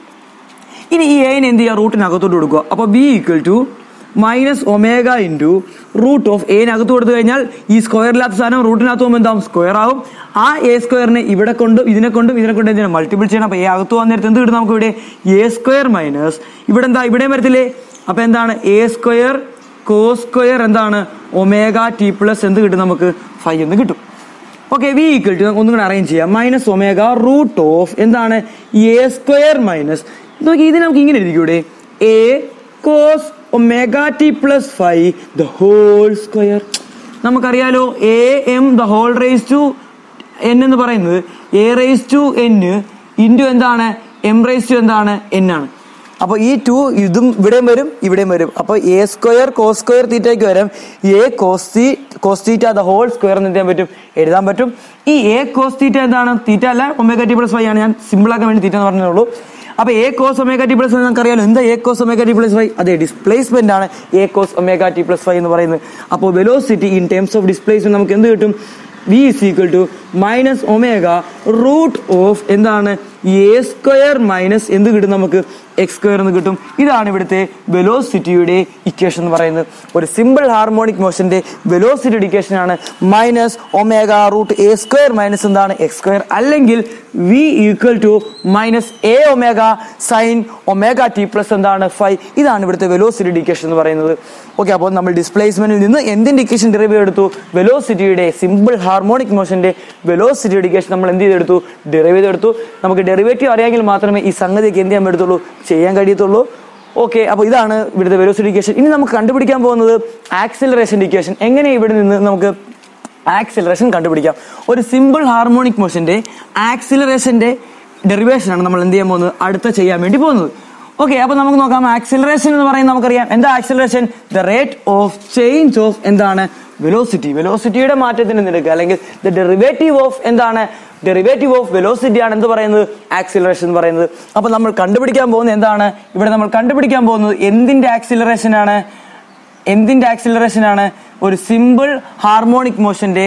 ഇനി ഈ എയിന് എന്ത് ചെയ്യുക റൂട്ടിനകത്തോട്ട് കൊടുക്കുക അപ്പോൾ V equal to minus omega into root of എയിനകത്ത് കൊടുത്തു കഴിഞ്ഞാൽ ഈ സ്ക്വയറില്ലാത്ത സാധനം റൂട്ടിനകത്ത് പോകുമ്പോൾ എന്താവും സ്ക്വയർ ആവും ആ എ സ്ക്വയറിനെ ഇവിടെ കൊണ്ടും ഇതിനെ കൊണ്ടും ഇതിനെ കൊണ്ടും എന്തിനാണ് മൾട്ടിപ്പിൾ ചെയ്യണം അപ്പോൾ എ അകത്ത് വന്ന നേരത്തെ എന്ത് കിട്ടും നമുക്ക് ഇവിടെ എ സ്ക്വയർ മൈനസ് ഇവിടെ എന്താ ഇവിടെ വരത്തില്ലേ അപ്പോൾ എന്താണ് എ സ്ക്വയർ കോ സ്ക്വയർ എന്താണ് ഒമേഗ ടി പ്ലസ് എന്ത് കിട്ടും നമുക്ക് ഫൈവ് എന്ന് കിട്ടും ഓക്കെ വി ഈക്വൽ ടു ഒന്നും കൂടെ അറേഞ്ച് ചെയ്യാം മൈനസ് ഒമേഗ റൂട്ട് ഓഫ് എന്താണ് എ സ്ക്വയർ മൈനസ് നോക്കി ഇത് നമുക്ക് ഇങ്ങനെ ഇരിക്കൂടെ A cos omega T plus phi the whole square നമുക്കറിയാലോ A M the whole raise to N എന്ന് പറയുന്നത് A raise to N into എന്താണ് എം റേസ് ടു എന്താണ് എൻ ആണ് അപ്പോൾ ഈ ടു ഇതും ഇവിടെയും വരും ഇവിടെയും വരും അപ്പോൾ എ സ്ക്വയർ കോസ് സ്ക്വയർ തീറ്റയ്ക്ക് വരും A cos cos theta the whole square എന്ന് എന്ത് ചെയ്യാൻ പറ്റും എഴുതാൻ പറ്റും ഈ എ കോസ് തീറ്റ എന്താണ് തീറ്റ അല്ല ഒമേഗ ടി പ്ലസ് ഫൈവ് ആണ് ഞാൻ സിമ്പിൾ ആക്കാൻ വേണ്ടി തീറ്റ എന്ന് പറഞ്ഞുള്ളൂ അപ്പോൾ A cos omega T plus നമുക്ക് അറിയാലോ എന്താ A cos omega T plus phi അതെ ഡിസ്പ്ലേസ്മെന്റ് ആണ് A cos omega T plus phi എന്ന് പറയുന്നത് അപ്പോൾ velocity in terms of displacement നമുക്ക് എന്ത് കിട്ടും V is equal to minus omega root of എന്താണ് എ സ്ക്വയർ മൈനസ് എന്ത് കിട്ടും നമുക്ക് എക്സ് സ്ക്വയർ എന്ന് കിട്ടും ഇതാണ് ഇവിടുത്തെ വെലോസിറ്റിയുടെ ഇക്വേഷൻ എന്ന് പറയുന്നത് ഒരു സിമ്പിൾ ഹാർമോണിക് മോഷന്റെ വെലോസിറ്റി ഇക്വേഷൻ ആണ് minus omega root A square minus എന്താണ് എക്സ് സ്ക്വയർ അല്ലെങ്കിൽ V equal to minus A omega sine omega T plus എന്താണ് ഫൈവ് ഇതാണ് ഇവിടുത്തെ വെലോസിറ്റി ഇക്വേഷൻ എന്ന് പറയുന്നത് ഓക്കെ അപ്പോൾ നമ്മൾ ഡിസ്പ്ലേസ്മെന്റിൽ നിന്ന് എന്തിന്റെ ഇക്വേഷൻ ഡെറിവ് എടുത്തു വെലോസിറ്റിയുടെ സിമ്പിൾ ഹാർമോണിക് മോഷന്റെ വെലോസിറ്റി ഇക്വേഷൻ നമ്മൾ എന്ത് ചെയ്തെടുത്തു ഡെറിവ് ചെയ്തെടുത്തു നമുക്ക് ഡെറിവേറ്റീവ് അറിയാമെങ്കിൽ മാത്രമേ ഈ സംഗതിക്ക് എന്ത് ചെയ്യാൻ പറ്റത്തുള്ളൂ ചെയ്യാൻ കഴിയത്തുള്ളൂ ഓക്കെ അപ്പോൾ ഇതാണ് ഇവിടുത്തെ വെലോസിറ്റി ഇക്വേഷൻ ഇനി നമുക്ക് കണ്ടുപിടിക്കാൻ പോകുന്നത് ആക്സിലറേഷൻ ഇക്വേഷൻ എങ്ങനെ ഇവിടെ നിന്ന് നമുക്ക് ആക്സിലറേഷൻ കണ്ടുപിടിക്കാം ഒരു സിമ്പിൾ ഹാർമോണിക് മോഷന്റെ ആക്സിലറേഷന്റെ ഡെറിവേഷൻ ആണ് നമ്മൾ എന്ത് ചെയ്യാൻ പോകുന്നത് അടുത്ത ചെയ്യാൻ വേണ്ടി പോകുന്നത് ഓക്കെ അപ്പൊ നമുക്ക് നോക്കാം ആക്സിലറേഷൻ എന്ന് പറയുന്നത് നമുക്കറിയാം എന്താ acceleration the rate of change of എന്താണ് വെലോസിറ്റി വെലോസിറ്റിയുടെ മാറ്റത്തിന് നിരക്ക് അല്ലെങ്കിൽ ദ ഡെറിവേറ്റീവ് ഓഫ് എന്താണ് ഡെറിവേറ്റീവ് ഓഫ് വെലോസിറ്റി ആണ് എന്ത് പറയുന്നത് ആക്സിലറേഷൻ എന്ന് പറയുന്നത് അപ്പൊ നമ്മൾ കണ്ടുപിടിക്കാൻ പോകുന്നത് എന്താണ് ഇവിടെ നമ്മൾ കണ്ടുപിടിക്കാൻ പോകുന്നത് എന്തിന്റെ ആക്സിലറേഷൻ ആണ് എന്തിന്റെ ആക്സിലറേഷൻ ആണ് ഒരു സിമ്പിൾ ഹാർമോണിക് മോഷന്റെ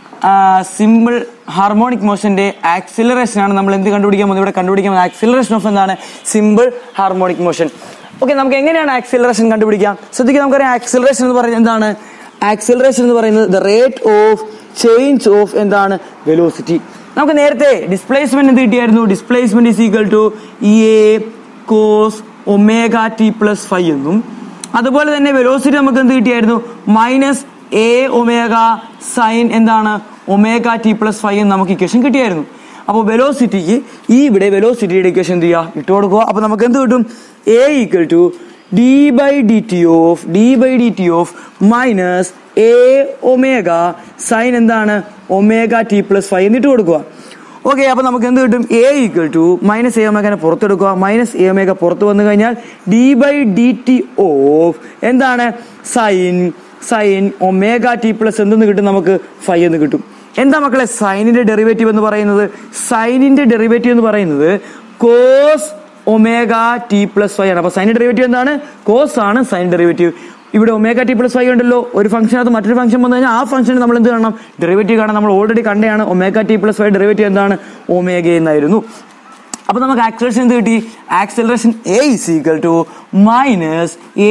സിമ്പിൾ ഹാർമോണിക് മോഷന്റെ ആക്സിലറേഷൻ ആണ് നമ്മൾ എന്ത് കണ്ടുപിടിക്കാൻ പോകുന്നത് ഇവിടെ കണ്ടുപിടിക്കാൻ പോകുന്നത് ആക്സിലറേഷൻ ഓഫ് എന്താണ് സിമ്പിൾ ഹാർമോണിക് മോഷൻ ഓക്കെ നമുക്ക് എങ്ങനെയാണ് ആക്സിലറേഷൻ കണ്ടുപിടിക്കാം ശ്രദ്ധിക്കുക നമുക്കറിയാം ആക്സിലറേഷൻ എന്ന് പറയുന്നത് എന്താണ് ആക്സിലറേഷൻ എന്ന് പറയുന്നത് the rate of change of എന്താണ് വെലോസിറ്റി നമുക്ക് നേരത്തെ ഡിസ്പ്ലേസ്മെന്റ് എന്ത് കിട്ടിയായിരുന്നു displacement is equal to A cos omega T plus phi എന്നും അതുപോലെ തന്നെ വെലോസിറ്റി നമുക്ക് എന്ത് കിട്ടിയായിരുന്നു മൈനസ് എ ഒമേഗ സൈൻ എന്താണ് ഒമേഗ ടി പ്ലസ് ഫൈവ് എന്ന് നമുക്ക് ഇക്വേഷൻ കിട്ടിയായിരുന്നു അപ്പോൾ വെലോസിറ്റിക്ക് ഈ ഇവിടെ വെലോസിറ്റിയുടെ ഇക്വേഷൻ എന്ത് ചെയ്യുക ഇട്ട് കൊടുക്കുക അപ്പോൾ നമുക്ക് എന്ത് കിട്ടും A equal to D by D T of D by D T of minus A omega sine എന്താണ് ഒമേഗ ടി പ്ലസ് ഫൈവ് എന്നിട്ട് കൊടുക്കുക ഓക്കെ അപ്പൊ നമുക്ക് എന്ത് കിട്ടും A equal to minus A ഒമേഗനെ പുറത്തെടുക്കുക മൈനസ് എ ഒമേഗ പുറത്ത് വന്നു കഴിഞ്ഞാൽ D by D T of എന്താണ് sine sine omega T plus എന്തെന്ന് കിട്ടും നമുക്ക് ഫൈവ് എന്ന് കിട്ടും എന്താ മക്കളെ സൈനിന്റെ ഡെറിവേറ്റീവ് എന്ന് പറയുന്നത് സൈനിന്റെ ഡെറിവേറ്റീവ് എന്ന് പറയുന്നത് cos omega T plus five ആണ് അപ്പൊ സൈൻ ഡെറിവേറ്റീവ് എന്താണ് കോസ് ആണ് സൈൻ ഡെറിവേറ്റീവ് ഇവിടെ ഒമേഗ ടി പ്ലസ് ഫൈവ് ഉണ്ടല്ലോ ഒരു ഫംഗ്ഷനകത്ത് മറ്റൊരു ഫംഗ്ഷൻ വന്നു കഴിഞ്ഞാൽ ആ ഫംഗ്ഷന് നമ്മൾ എന്ത് കാണണം ഡെറിവേറ്റീവ് കാണാൻ നമ്മൾ ഓൾറെഡി കണ്ടതാണ് omega T plus five derivative എന്താണ് ഒമേഗ എന്നായിരുന്നു അപ്പൊ നമുക്ക് ആക്സലറേഷൻ എന്ത് കിട്ടി acceleration a is equal to minus A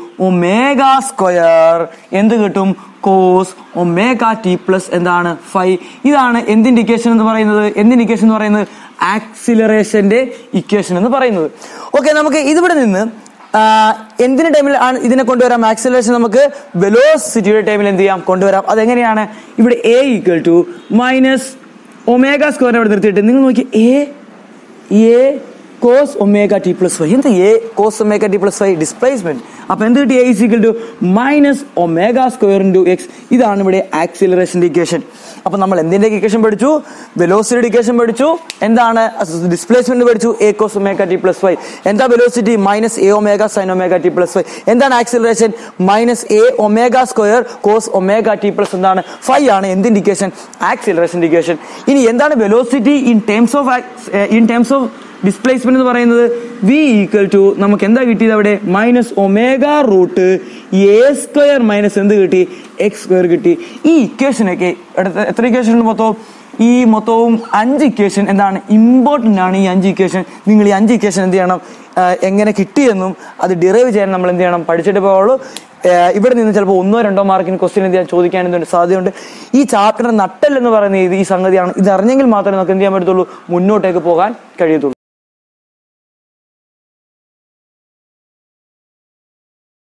omega square എന്ത് കിട്ടും കോസ് ഒമേഗ ടി പ്ലസ് എന്താണ് ഫൈവ് ഇതാണ് എന്തിന്റെ ഇക്വേഷൻ എന്ന് പറയുന്നത് എന്തിന്റെ ഇക്വേഷൻ എന്ന് പറയുന്നത് ആക്സിലറേഷന്റെ ഇക്വേഷൻ എന്ന് പറയുന്നത് ഓക്കെ നമുക്ക് ഇതിവിടെ നിന്ന് ആ, എന്തിന്റെ ടൈമിൽ ആണ് ഇതിനെ കൊണ്ടുവരാം ആക്സിലറേഷൻ നമുക്ക് വെലോസിറ്റിയുടെ ടൈമിൽ എന്ത് ചെയ്യാം കൊണ്ടുവരാം അതെങ്ങനെയാണ് ഇവിടെ a equal to minus omega square അവിടെ നിർത്തിയിട്ട് നിങ്ങൾ നോക്കി a a cos omega T plus five എന്താ A cos omega T plus five displacement അപ്പൊ എന്ത് കിട്ടി a is equal to minus omega square into x ഇതാണ് ഇവിടെ ആക്സിലറേഷൻ്റെ ഇക്വേഷൻ അപ്പൊ നമ്മൾ എന്തിന്റെ ഇക്വേഷൻ പഠിച്ചു വെലോസിറ്റി ഇക്വേഷൻ പഠിച്ചു എന്താണ് ഡിസ്പ്ലേസ്മെന്റ് പഠിച്ചു a cos omega T plus five എന്താ velocity minus A omega sine omega T plus five എന്താണ് acceleration minus A omega square cos omega T plus എന്താണ് ഫൈവ് ആണ് എന്തിന്റെ ഇക്വേഷൻ ആക്സിലറേഷൻ ഇക്വേഷൻ ഇനി എന്താണ് velocity in terms of in terms of displacement എന്ന് പറയുന്നത് v equal to നമുക്ക് എന്താ കിട്ടിയത് അവിടെ minus omega root A square minus എന്ത് കിട്ടി എക്സ് സ്ക്വയർ കിട്ടി ഈ ഇക്വേഷനൊക്കെ എടുത്ത എത്ര ഇക്വേഷൻ ഉണ്ട് മൊത്തവും ഈ മൊത്തവും അഞ്ച് ഇക്വേഷൻ എന്താണ് ഇമ്പോർട്ടൻ്റ് ആണ് ഈ അഞ്ച് ഇക്വേഷൻ നിങ്ങൾ ഈ അഞ്ച് ഇക്വേഷൻ എന്ത് ചെയ്യണം ആ, എങ്ങനെ കിട്ടിയെന്നും അത് ഡിറൈവ് ചെയ്യാൻ നമ്മൾ എന്ത് ചെയ്യണം പഠിച്ചിട്ട് പോവുള്ളൂ ഏഹ് ഇവിടെ നിന്ന് ചിലപ്പോൾ ഒന്നോ രണ്ടോ മാർക്കിന് ക്വസ്റ്റ്യൻ എന്ത് ചെയ്യാൻ ചോദിക്കാൻ എന്തുണ്ട് സാധ്യതയുണ്ട് ഈ ചാപ്റ്ററിന്റെ നട്ടൽ എന്ന് പറയുന്ന ഇത് ഈ സംഗതിയാണ് ഇത് അറിഞ്ഞെങ്കിൽ മാത്രമേ നമുക്ക് എന്ത് ചെയ്യാൻ പറ്റത്തുള്ളൂ മുന്നോട്ടേക്ക് പോകാൻ കഴിയത്തുള്ളൂ